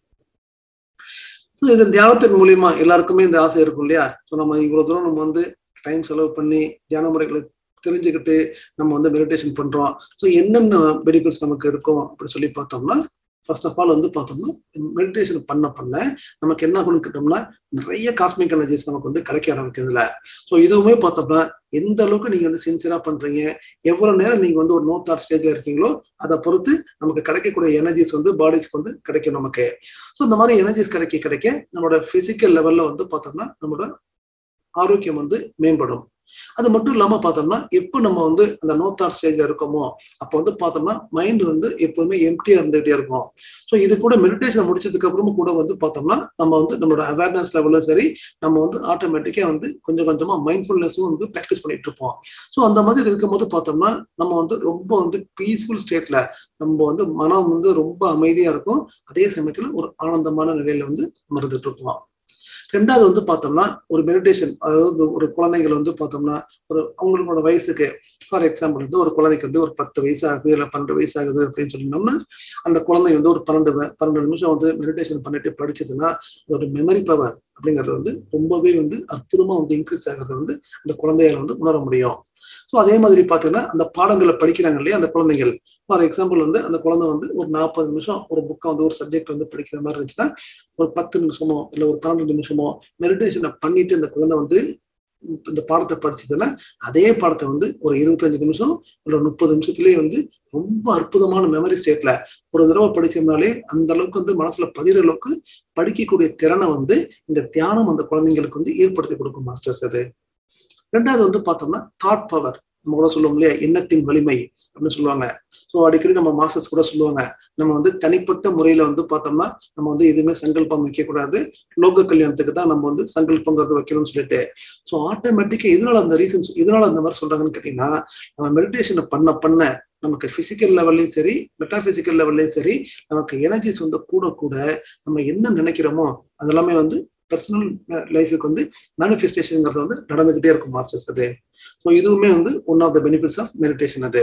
ஸோ இது தியானத்தின் மூலியமா எல்லாருக்குமே இந்த ஆசை இருக்கும் இல்லையா ஸோ நம்ம இவ்வளவு தூரம் நம்ம வந்து டைம் செலவு பண்ணி தியான முறைகளை தெரிஞ்சுக்கிட்டு நம்ம வந்து மெடிடேஷன் பண்றோம் ஸோ என்னென்ன பெனிஃபிட்ஸ் நமக்கு இருக்கும் அப்படி சொல்லி பார்த்தோம்னா ஃபர்ஸ்ட் ஆஃப் ஆல் வந்து பார்த்தோம்னா மெடிடேஷன் பண்ண பண்ண நமக்கு என்ன ஆகும்னு கேட்டோம்னா நிறைய காஸ்மிக் எனர்ஜிஸ் நமக்கு வந்து கிடைக்க ஆரம்பிக்கிறதுல ஸோ இதுவுமே பார்த்தோம்னா எந்த அளவுக்கு நீங்க வந்து சின்சியரா பண்றீங்க எவ்வளவு நேரம் நீங்க வந்து ஒரு நோ தாட் ஸ்டேஜ்ல இருக்கீங்களோ அதை பொறுத்து நமக்கு கிடைக்கக்கூடிய எனர்ஜிஸ் வந்து பாடிஸ்க்கு வந்து கிடைக்கும் நமக்கு ஸோ இந்த மாதிரி எனர்ஜிஸ் கிடைக்க கிடைக்க நம்மளோட பிசிக்கல் லெவல்ல வந்து பார்த்தோம்னா நம்மளோட ஆரோக்கியம் வந்து மேம்படும் அது மட்டும் இல்லாம பார்த்தோம்னா எப்போ நம்ம வந்து அந்த நோ தாட் ஸ்டேஜ்ல இருக்கோமோ அப்போ வந்து பார்த்தோம்னா மைண்ட் வந்து எப்பவுமே எம்டியா இருந்துகிட்டே இருக்கும் ஸோ இது கூட மெடிடேஷன் முடிச்சதுக்கு அப்புறமும் கூட வந்து பார்த்தோம்னா நம்ம வந்து நம்மளோட அவேர்னஸ் லெவலும் சரி நம்ம வந்து ஆட்டோமேட்டிக்கா வந்து கொஞ்சம் கொஞ்சமா மைண்ட்ஃபுல்னஸும் வந்து ப்ராக்டிஸ் பண்ணிட்டு இருப்போம் ஸோ அந்த மாதிரி இருக்கும்போது பார்த்தோம்னா நம்ம வந்து ரொம்ப வந்து பீஸ்ஃபுல் ஸ்டேட்ல நம்ம வந்து மனம் வந்து ரொம்ப அமைதியா இருக்கும் அதே சமயத்துல ஒரு ஆனந்தமான நிலையில வந்து நம்ம இருந்துட்டு இருப்போம் ரெண்டாவது வந்து பார்த்தோம்னா ஒரு மெடிடேஷன் அதாவது ஒரு குழந்தைகள் வந்து பார்த்தோம்னா ஒரு அவங்களோட வயசுக்கு ஃபார் எக்ஸாம்பிள் வந்து ஒரு குழந்தைக்கு வந்து ஒரு பத்து வயசு ஆகுது இல்லை பன்னெண்டு வயசு ஆகுது அப்படின்னு சொன்னோம்னா அந்த குழந்தை வந்து ஒரு பன்னெண்டு பன்னெண்டு நிமிஷம் வந்து மெடிடேஷன் பண்ணிட்டு படிச்சதுன்னா அதோட மெமரி பவர் அப்படிங்கிறது வந்து ரொம்பவே வந்து அற்புதமா வந்து இன்க்ரீஸ் ஆகிறது வந்து அந்த குழந்தையால வந்து உணர முடியும் ஸோ அதே மாதிரி பார்த்தீங்கன்னா அந்த பாடங்களை படிக்கிறாங்க இல்லையா அந்த குழந்தைகள் ஃபார் எக்ஸாம்பிள் வந்து அந்த குழந்தை வந்து ஒரு நாற்பது நிமிஷம் ஒரு புக்கை வந்து ஒரு சப்ஜெக்ட் வந்து படிக்கிற மாதிரி இருந்துச்சுன்னா ஒரு பத்து நிமிஷமோ இல்லை ஒரு பன்னெண்டு நிமிஷமோ மெடிடேஷனை பண்ணிட்டு அந்த குழந்தை வந்து இந்த பாடத்தை படிச்சதுன்னா அதே பாடத்தை வந்து ஒரு இருபத்தஞ்சு நிமிஷம் இல்லை முப்பது நிமிஷத்துலயே வந்து ரொம்ப அற்புதமான மெமரி ஸ்டேட்ல ஒரு தடவை படிச்சோம்னாலே அந்த அளவுக்கு வந்து மனசுல பதிகிற அளவுக்கு படிக்கக்கூடிய திறனை வந்து இந்த தியானம் அந்த குழந்தைங்களுக்கு வந்து ஏற்படுத்தி கொடுக்கும் மாஸ்டர்ஸ் அது ரெண்டாவது வந்து பார்த்தோம்னா தாட் பவர் நம்ம கூட சொல்லுவோம் இல்லையா எண்ணத்தின் வலிமை அப்படின்னு சொல்லுவாங்க ஸோ அடிக்கடி நம்ம மாஸ்டர்ஸ் கூட சொல்லுவாங்க நம்ம வந்து தனிப்பட்ட முறையில வந்து பார்த்தோம்னா நம்ம வந்து எதுவுமே சங்கல்பம் வைக்க கூடாது லோக கல்யாணத்துக்கு தான் நம்ம வந்து சங்கல்பங்கிறது வைக்கணும்னு சொல்லிட்டு ஸோ ஆட்டோமேட்டிக்கா எதனால அந்த ரீசன்ஸ் எதனால அந்த மாதிரி சொல்றாங்கன்னு கேட்டீங்கன்னா நம்ம மெடிடேஷனை பண்ண பண்ண நமக்கு பிசிக்கல் லெவல்லையும் சரி மெட்டாபிசிக்கல் லெவல்லையும் சரி நமக்கு எனர்ஜிஸ் வந்து கூட கூட நம்ம என்ன நினைக்கிறோமோ அதெல்லாமே வந்து பர்சனல் லைஃபுக்கு வந்து மேனிஃபெஸ்டேஷன்ங்கிறது வந்து நடந்துகிட்டே இருக்கும் மாஸ்டர்ஸ் அது ஸோ இதுவுமே வந்து one of the benefits of meditation அது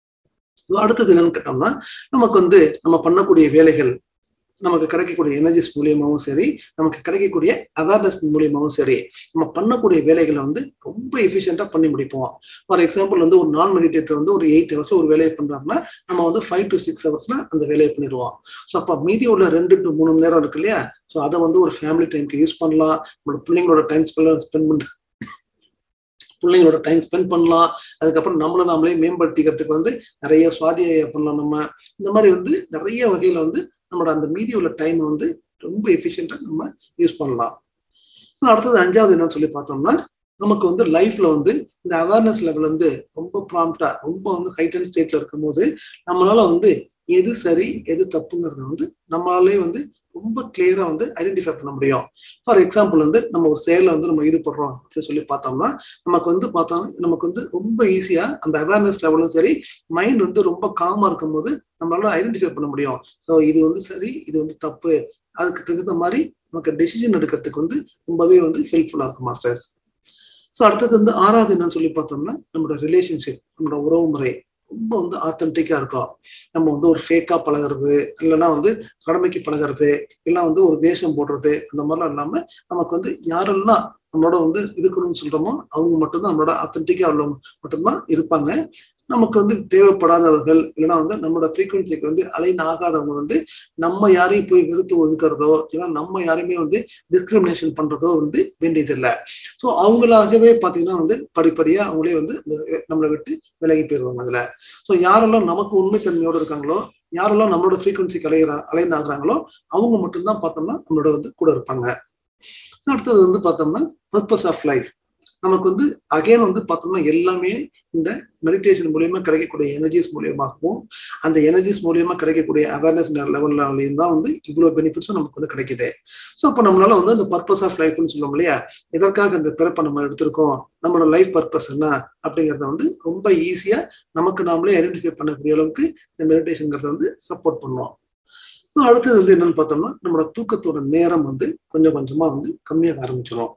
அடுத்தது என்னன்னு கேட்டோம்னா நமக்கு வந்து நம்ம பண்ணக்கூடிய வேலைகள் நமக்கு கிடைக்கக்கூடிய எனர்ஜிஸ் மூலியமாவும் சரி நமக்கு கிடைக்கக்கூடிய அவேர்னஸ் மூலியமாவும் சரி நம்ம பண்ணக்கூடிய வேலைகளை வந்து ரொம்ப எஃபிஷியண்டா பண்ணி முடிப்போம் ஃபார் எக்ஸாம்பிள் வந்து ஒரு நான் மெடிடேட்டர் வந்து ஒரு எயிட் ஹவர்ஸ்ல ஒரு வேலையை பண்றாருன்னா நம்ம வந்து ஃபைவ் டு சிக்ஸ் ஹவர்ஸ்ல அந்த வேலையை பண்ணிடுவோம் ஸோ அப்போ மீதி உள்ள ரெண்டு டு மூணு மணி நேரம் இருக்கு இல்லையா ஸோ அதை வந்து ஒரு ஃபேமிலி டைம்க்கு யூஸ் பண்ணலாம் நம்மளோட பிள்ளைங்களோட டைம் ஸ்பெண்ட் பண்ண பிள்ளைங்களோட டைம் ஸ்பெண்ட் பண்ணலாம் அதுக்கப்புறம் நம்மள நாமளே மேம்படுத்திக்கிறதுக்கு வந்து நிறைய சுவாதிய பண்ணலாம் நம்ம இந்த மாதிரி வந்து நிறைய வகையில வந்து நம்மளோட அந்த மீதி உள்ள டைமை வந்து ரொம்ப எஃபிஷியண்டா நம்ம யூஸ் பண்ணலாம் ஸோ அடுத்தது அஞ்சாவது என்னன்னு சொல்லி பார்த்தோம்னா நமக்கு வந்து லைஃப்ல வந்து இந்த அவேர்னஸ் லெவல் வந்து ரொம்ப ப்ராம்ப்டா ரொம்ப வந்து ஹைட்டன் ஸ்டேட்ல இருக்கும்போது நம்மளால வந்து எது சரி எது தப்புங்கிறத வந்து நம்மளாலே வந்து ரொம்ப கிளியரா வந்து ஐடென்டிஃபை பண்ண முடியும் ஃபார் எக்ஸாம்பிள் வந்து நம்ம ஒரு செயல வந்து நம்ம ஈடுபடுறோம் அப்படின்னு சொல்லி பார்த்தோம்னா நமக்கு வந்து பார்த்தோம் நமக்கு வந்து ரொம்ப ஈஸியா அந்த அவேர்னஸ் லெவலும் சரி மைண்ட் வந்து ரொம்ப காமா இருக்கும் போது நம்மளால ஐடென்டிஃபை பண்ண முடியும் ஸோ இது வந்து சரி இது வந்து தப்பு அதுக்கு தகுந்த மாதிரி நமக்கு டெசிஷன் எடுக்கிறதுக்கு வந்து ரொம்பவே வந்து ஹெல்ப்ஃபுல்லா இருக்கும் மாஸ்டர்ஸ் ஸோ அடுத்தது வந்து ஆறாவது என்னன்னு சொல்லி பார்த்தோம்னா நம்மளோட ரிலேஷன்ஷிப் நம்மளோட உறவு முறை ரொம்ப வந்து ஆத்தென்டிக்கா இருக்கும் நம்ம வந்து ஒரு ஃபேக்கா பழகிறது இல்லைன்னா வந்து கடமைக்கு பழகிறது இல்லை வந்து ஒரு வேஷம் போடுறது அந்த மாதிரிலாம் இல்லாம நமக்கு வந்து யாரெல்லாம் நம்மளோட வந்து இருக்கணும்னு சொல்றோமோ அவங்க மட்டும்தான் நம்மளோட ஆத்தென்டிக்கா உள்ளவங்க மட்டும்தான் இருப்பாங்க நமக்கு வந்து தேவைப்படாதவர்கள் இல்லைன்னா வந்து நம்மளோட ஃப்ரீக்குவன்சிக்கு வந்து அலைன் ஆகாதவங்க வந்து நம்ம யாரையும் போய் வெறுத்து ஒதுக்குறதோ இல்லைன்னா நம்ம யாரையுமே வந்து டிஸ்கிரிமினேஷன் பண்றதோ வந்து வேண்டியதில்லை ஸோ அவங்களாகவே பார்த்தீங்கன்னா வந்து படிப்படியா அவங்களே வந்து நம்மளை விட்டு விலகி போயிடுவாங்க அதுல ஸோ யாரெல்லாம் நமக்கு உண்மைத்தன்மையோடு இருக்காங்களோ யாரெல்லாம் நம்மளோட ஃப்ரீக்குவன்சிக்கு அலைகிற அலைன் ஆகுறாங்களோ அவங்க மட்டும்தான் பார்த்தோம்னா நம்மளோட வந்து கூட இருப்பாங்க அடுத்தது வந்து பார்த்தோம்னா பர்பஸ் ஆஃப் லைஃப் நமக்கு வந்து அகைன் வந்து பார்த்தோம்னா எல்லாமே இந்த மெடிடேஷன் மூலியமா கிடைக்கக்கூடிய எனர்ஜிஸ் மூலியமாகவும் அந்த எனர்ஜிஸ் மூலியமா கிடைக்கக்கூடிய அவேர்னஸ் லெவல்லையும் தான் வந்து இவ்வளவு பெனிஃபிட்ஸும் நமக்கு வந்து கிடைக்குது ஸோ அப்போ நம்மளால வந்து அந்த பர்பஸ் ஆஃப் லைஃப்னு சொல்லுவோம் இல்லையா எதற்காக இந்த பிறப்பை நம்ம எடுத்திருக்கோம் நம்மளோட லைஃப் பர்பஸ் என்ன அப்படிங்கிறத வந்து ரொம்ப ஈஸியா நமக்கு நாமளே ஐடென்டிஃபை பண்ணக்கூடிய அளவுக்கு இந்த மெடிடேஷன்ங்கிறத வந்து சப்போர்ட் பண்ணுவோம் ஸோ அடுத்தது வந்து என்னன்னு பார்த்தோம்னா நம்மளோட தூக்கத்தோட நேரம் வந்து கொஞ்சம் கொஞ்சமா வந்து கம்மியாக ஆரம்பிச்சிடும்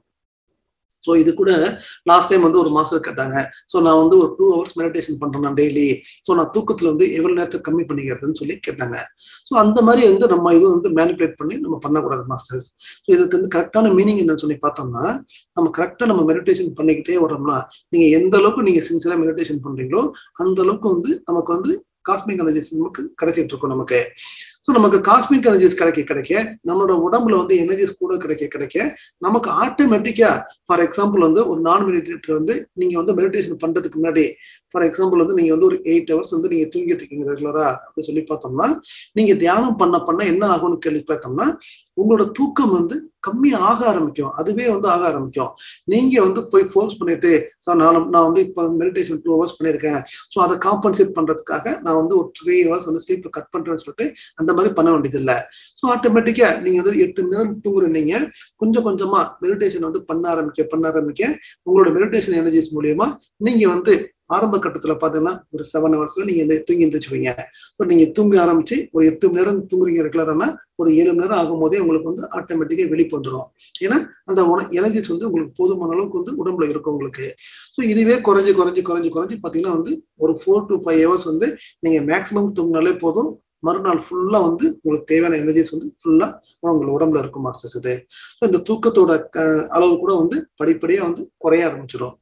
ஸோ இது கூட லாஸ்ட் டைம் வந்து ஒரு மாஸ்டர் கேட்டாங்க ஸோ நான் வந்து ஒரு டூ ஹவர்ஸ் மெடிடேஷன் பண்றேன் டெய்லி ஸோ நான் தூக்கத்துல வந்து எவ்வளவு நேரத்தை கம்மி பண்ணிக்கிறதுன்னு சொல்லி கேட்டாங்க ஸோ அந்த மாதிரி வந்து நம்ம இது வந்து மேனிபுலேட் பண்ணி நம்ம பண்ணக்கூடாது மாஸ்டர்ஸ் ஸோ இதுக்கு வந்து கரெக்டான மீனிங் என்னன்னு சொல்லி பார்த்தோம்னா நம்ம கரெக்டாக நம்ம மெடிடேஷன் பண்ணிக்கிட்டே வரோம்னா நீங்க எந்த அளவுக்கு நீங்க சின்சியரா மெடிடேஷன் பண்றீங்களோ அந்த அளவுக்கு வந்து நமக்கு வந்து காஸ்மிக் எனர்ஜிஸ் நமக்கு கிடைச்சிட்டு இருக்கும் நமக்கு ஸோ நமக்கு காஸ்மிக் எனர்ஜிஸ் கிடைக்க கிடைக்க நம்மளோட உடம்புல வந்து எனர்ஜிஸ் கூட கிடைக்க கிடைக்க நமக்கு ஆட்டோமேட்டிக்கா ஃபார் எக்ஸாம்பிள் வந்து ஒரு நான் மெடிடேட்டர் வந்து நீங்க வந்து மெடிடேஷன் பண்றதுக்கு முன்னாடி ஃபார் எக்ஸாம்பிள் வந்து நீங்க வந்து ஒரு எயிட் ஹவர்ஸ் வந்து நீங்க தூங்கிட்டு இருக்கீங்க ரெகுலரா அப்படின்னு சொல்லி பார்த்தோம்னா நீங்க தியானம் பண்ண பண்ண என்ன ஆகும்னு கேள்வி பார்த்தோம்னா உங்களோட தூக்கம் வந்து கம்மி ஆக ஆரம்பிக்கும் அதுவே வந்து ஆக ஆரம்பிக்கும் நீங்க வந்து போய் ஃபோர்ஸ் பண்ணிட்டு சார் நான் நான் வந்து இப்போ மெடிடேஷன் டூ ஹவர்ஸ் பண்ணியிருக்கேன் ஸோ அதை காம்பன்சேட் பண்றதுக்காக நான் வந்து ஒரு த்ரீ ஹவர்ஸ் வந்து ஸ்லீப் கட் பண்றேன்னு சொல்லிட்டு அந்த மாதிரி பண்ண வேண்டியதில்லை ஸோ ஆட்டோமேட்டிக்கா நீங்க வந்து எட்டு நேரம் தூங்குறீங்க கொஞ்சம் கொஞ்சமா மெடிடேஷன் வந்து பண்ண ஆரம்பிக்க பண்ண ஆரம்பிக்க உங்களோட மெடிடேஷன் எனர்ஜிஸ் மூலியமா நீங்க வந்து ஆரம்ப கட்டத்துல பாத்தீங்கன்னா ஒரு செவன் ஹவர்ஸ்ல நீங்க இந்த தூங்கி எழுந்திரிச்சுவீங்க ஸோ நீங்க தூங்க ஆரம்பிச்சு ஒரு எட்டு மணி நேரம் தூங்குறீங்க ரெகுலரானா ஒரு ஏழு மணி நேரம் ஆகும் போதே உங்களுக்கு வந்து ஆட்டோமேட்டிக்கா வெளிப்பு வந்துடும் ஏன்னா அந்த எனர்ஜிஸ் வந்து உங்களுக்கு போதுமான அளவுக்கு வந்து உடம்புல இருக்கும் உங்களுக்கு ஸோ இதுவே குறைஞ்சு குறைஞ்சு குறைஞ்சு குறைஞ்சு பாத்தீங்கன்னா வந்து ஒரு ஃபோர் டு ஃபைவ் ஹவர்ஸ் வந்து நீங்க மேக்ஸிமம் தூங்கினாலே போதும் மறுநாள் ஃபுல்லா வந்து உங்களுக்கு தேவையான எனர்ஜிஸ் வந்து ஃபுல்லா உங்களோட உடம்புல இருக்கும் மாஸ்டர்ஸ் இது ஸோ இந்த தூக்கத்தோட அளவு கூட வந்து படிப்படியா வந்து குறைய ஆரம்பிச்சிடும்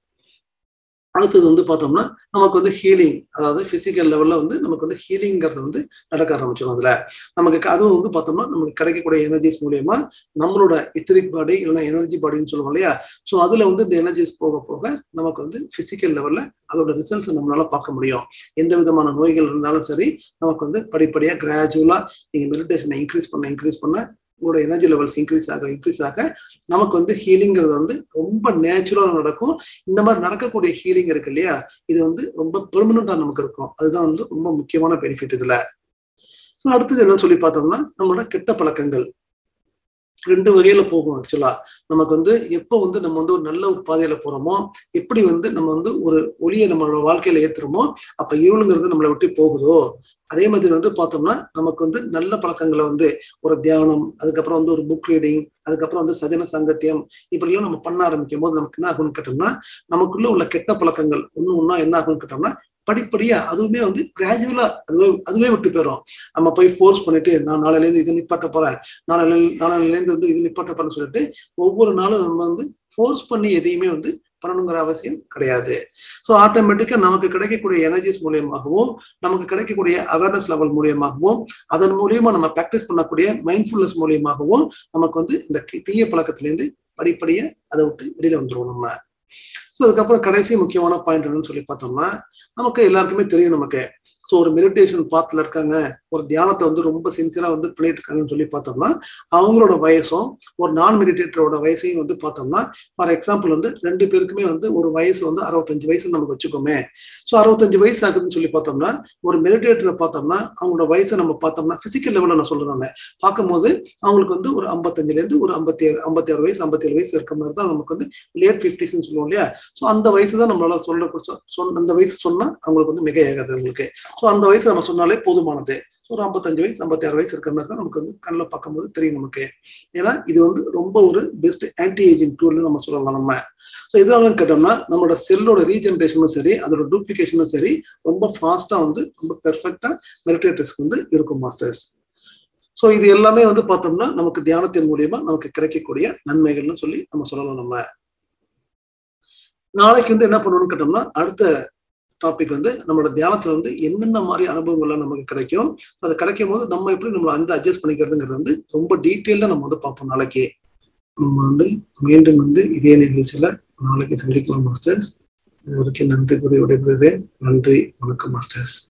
அடுத்தது வந்து பார்த்தோம்னா நமக்கு வந்து ஹீலிங் அதாவது பிசிக்கல் லெவல்ல வந்து நமக்கு வந்து ஹீலிங்கிறது வந்து நடக்க ஆரம்பிச்சிடும் அதுல நமக்கு அதுவும் வந்து பார்த்தோம்னா நமக்கு கிடைக்கக்கூடிய எனர்ஜிஸ் மூலியமா நம்மளோட இத்திரிக் பாடி இல்லைன்னா எனர்ஜி பாடின்னு சொல்லுவோம் இல்லையா ஸோ அதுல வந்து இந்த எனர்ஜிஸ் போக போக நமக்கு வந்து பிசிக்கல் லெவல்ல அதோட ரிசல்ட்ஸ் நம்மளால பார்க்க முடியும் எந்த விதமான நோய்கள் இருந்தாலும் சரி நமக்கு வந்து படிப்படியா கிராஜுவலா நீங்க மெடிடேஷனை இன்க்ரீஸ் பண்ண இன்க்ரீஸ் பண்ண உங்களோட எனர்ஜி லெவல்ஸ் இன்க்ரீஸ் ஆக இன்க்ரீஸ் ஆக நமக்கு வந்து ஹீலிங்கிறது வந்து ரொம்ப நேச்சுரலா நடக்கும் இந்த மாதிரி நடக்கக்கூடிய ஹீலிங் இருக்கு இல்லையா இது வந்து ரொம்ப பெர்மனண்டா நமக்கு இருக்கும் அதுதான் வந்து ரொம்ப முக்கியமான பெனிஃபிட் இதுல ஸோ அடுத்தது என்னன்னு சொல்லி பார்த்தோம்னா நம்மளோட கெட்ட பழக்கங்கள் ரெண்டு வகையில போகும் ஆக்சுவலா நமக்கு வந்து எப்போ வந்து நம்ம வந்து ஒரு நல்ல ஒரு பாதையில போறோமோ எப்படி வந்து நம்ம வந்து ஒரு ஒளியை நம்மளோட வாழ்க்கையில ஏத்துறோமோ அப்ப இருளுங்கிறது நம்மளை விட்டு போகுதோ அதே மாதிரி வந்து பார்த்தோம்னா நமக்கு வந்து நல்ல பழக்கங்களை வந்து ஒரு தியானம் அதுக்கப்புறம் வந்து ஒரு புக் ரீடிங் அதுக்கப்புறம் வந்து சஜன சங்கத்தியம் இப்படிலாம் நம்ம பண்ண ஆரம்பிக்கும் போது நமக்கு என்ன ஆகும்னு கேட்டோம்னா நமக்குள்ள உள்ள கெட்ட பழக்கங்கள் ஒண்ணு ஒன்னா என்ன ஆகும்னு கேட்டோம்னா படிப்படியா அதுவுமே வந்து கிராஜுவலா அதுவே அதுவே விட்டு போயிடும் நம்ம போய் ஃபோர்ஸ் பண்ணிட்டு நான் நாளையில இருந்து இது நிப்பாட்ட போறேன் நாளையில நாளையில இருந்து வந்து இது நிப்பாட்ட போறேன்னு சொல்லிட்டு ஒவ்வொரு நாளும் நம்ம வந்து ஃபோர்ஸ் பண்ணி எதையுமே வந்து பண்ணணுங்கிற அவசியம் கிடையாது ஸோ ஆட்டோமேட்டிக்கா நமக்கு கிடைக்கக்கூடிய எனர்ஜிஸ் மூலியமாகவும் நமக்கு கிடைக்கக்கூடிய அவேர்னஸ் லெவல் மூலியமாகவும் அதன் மூலியமா நம்ம ப்ராக்டிஸ் பண்ணக்கூடிய மைண்ட்ஃபுல்னஸ் மூலியமாகவும் நமக்கு வந்து இந்த தீய பழக்கத்திலேருந்து படிப்படியா அதை விட்டு வெளியில வந்துருவோம் நம்ம ஸோ அதுக்கப்புறம் கடைசி முக்கியமான பாயிண்ட் என்னன்னு சொல்லி பார்த்தோம்னா நமக்கு எல்லாருக்குமே தெரியும் நமக்கு ஸோ ஒரு மெடிடேஷன் பாத்துல இருக்காங்க ஒரு தியானத்தை வந்து ரொம்ப சின்சியரா வந்து பண்ணிட்டு இருக்காங்கன்னு சொல்லி பார்த்தோம்னா அவங்களோட வயசும் ஒரு நான் மெடிடேட்டரோட வயசையும் வந்து பார்த்தோம்னா ஃபார் எக்ஸாம்பிள் வந்து ரெண்டு பேருக்குமே வந்து ஒரு வயசு வந்து அறுபத்தஞ்சு வயசு நமக்கு வச்சுக்கோமே ஸோ அறுபத்தஞ்சு வயசு ஆகுதுன்னு சொல்லி பார்த்தோம்னா ஒரு மெடிடேட்டரை பார்த்தோம்னா அவங்களோட வயசை நம்ம பார்த்தோம்னா பிசிக்கல் லெவலில் நான் சொல்றேன் பார்க்கும்போது அவங்களுக்கு வந்து ஒரு ஐம்பத்தஞ்சுல இருந்து ஒரு ஐம்பத்தி ஏழு ஐம்பத்தி ஆறு வயசு ஐம்பத்தி ஏழு வயசு இருக்க மாதிரி தான் நமக்கு வந்து லேட் பிப்டிஸ்ன்னு சொல்லுவோம் இல்லையா ஸோ அந்த வயசு தான் நம்மளால சொல்ல சொன்ன அந்த வயசு சொன்னா அவங்களுக்கு வந்து மிக ஆகாது அவங்களுக்கு ஸோ அந்த வயசு நம்ம சொன்னாலே போதுமானது ஒரு ஐம்பத்தஞ்சு வயசு ஐம்பத்தி ஆறு வயசு இருக்கிற மாதிரி தான் நமக்கு வந்து கண்ணில் பார்க்கும்போது தெரியும் நமக்கு ஏன்னா இது வந்து ரொம்ப ஒரு பெஸ்ட் ஆன்டி ஏஜிங் டூல்னு நம்ம சொல்லலாம் நம்ம ஸோ இதனால கேட்டோம்னா நம்மளோட செல்லோட ரீஜென்ரேஷனும் சரி அதோட டூப்ளிகேஷனும் சரி ரொம்ப ஃபாஸ்டா வந்து ரொம்ப பெர்ஃபெக்டா மெரிட்டேட்டர்ஸ்க்கு வந்து இருக்கும் மாஸ்டர்ஸ் ஸோ இது எல்லாமே வந்து பார்த்தோம்னா நமக்கு தியானத்தின் மூலியமா நமக்கு கிடைக்கக்கூடிய நன்மைகள்னு சொல்லி நம்ம சொல்லலாம் நம்ம நாளைக்கு வந்து என்ன பண்ணணும்னு கேட்டோம்னா அடுத்த டாபிக் வந்து நம்மளோட தியானத்துல வந்து என்னென்ன மாதிரி அனுபவங்கள்லாம் நமக்கு கிடைக்கும் அது கிடைக்கும் போது நம்ம எப்படி நம்ம அந்த அட்ஜஸ்ட் பண்ணிக்கிறதுங்கிறது வந்து ரொம்ப டீட்டெயிலா நம்ம வந்து பார்ப்போம் நாளைக்கு நம்ம வந்து மீண்டும் வந்து இதே நிகழ்ச்சியில நாளைக்கு சந்திக்கலாம் மாஸ்டர்ஸ் இது வரைக்கும் நன்றி கூறி விடைபெறுகிறேன் நன்றி வணக்கம் மாஸ்டர்ஸ்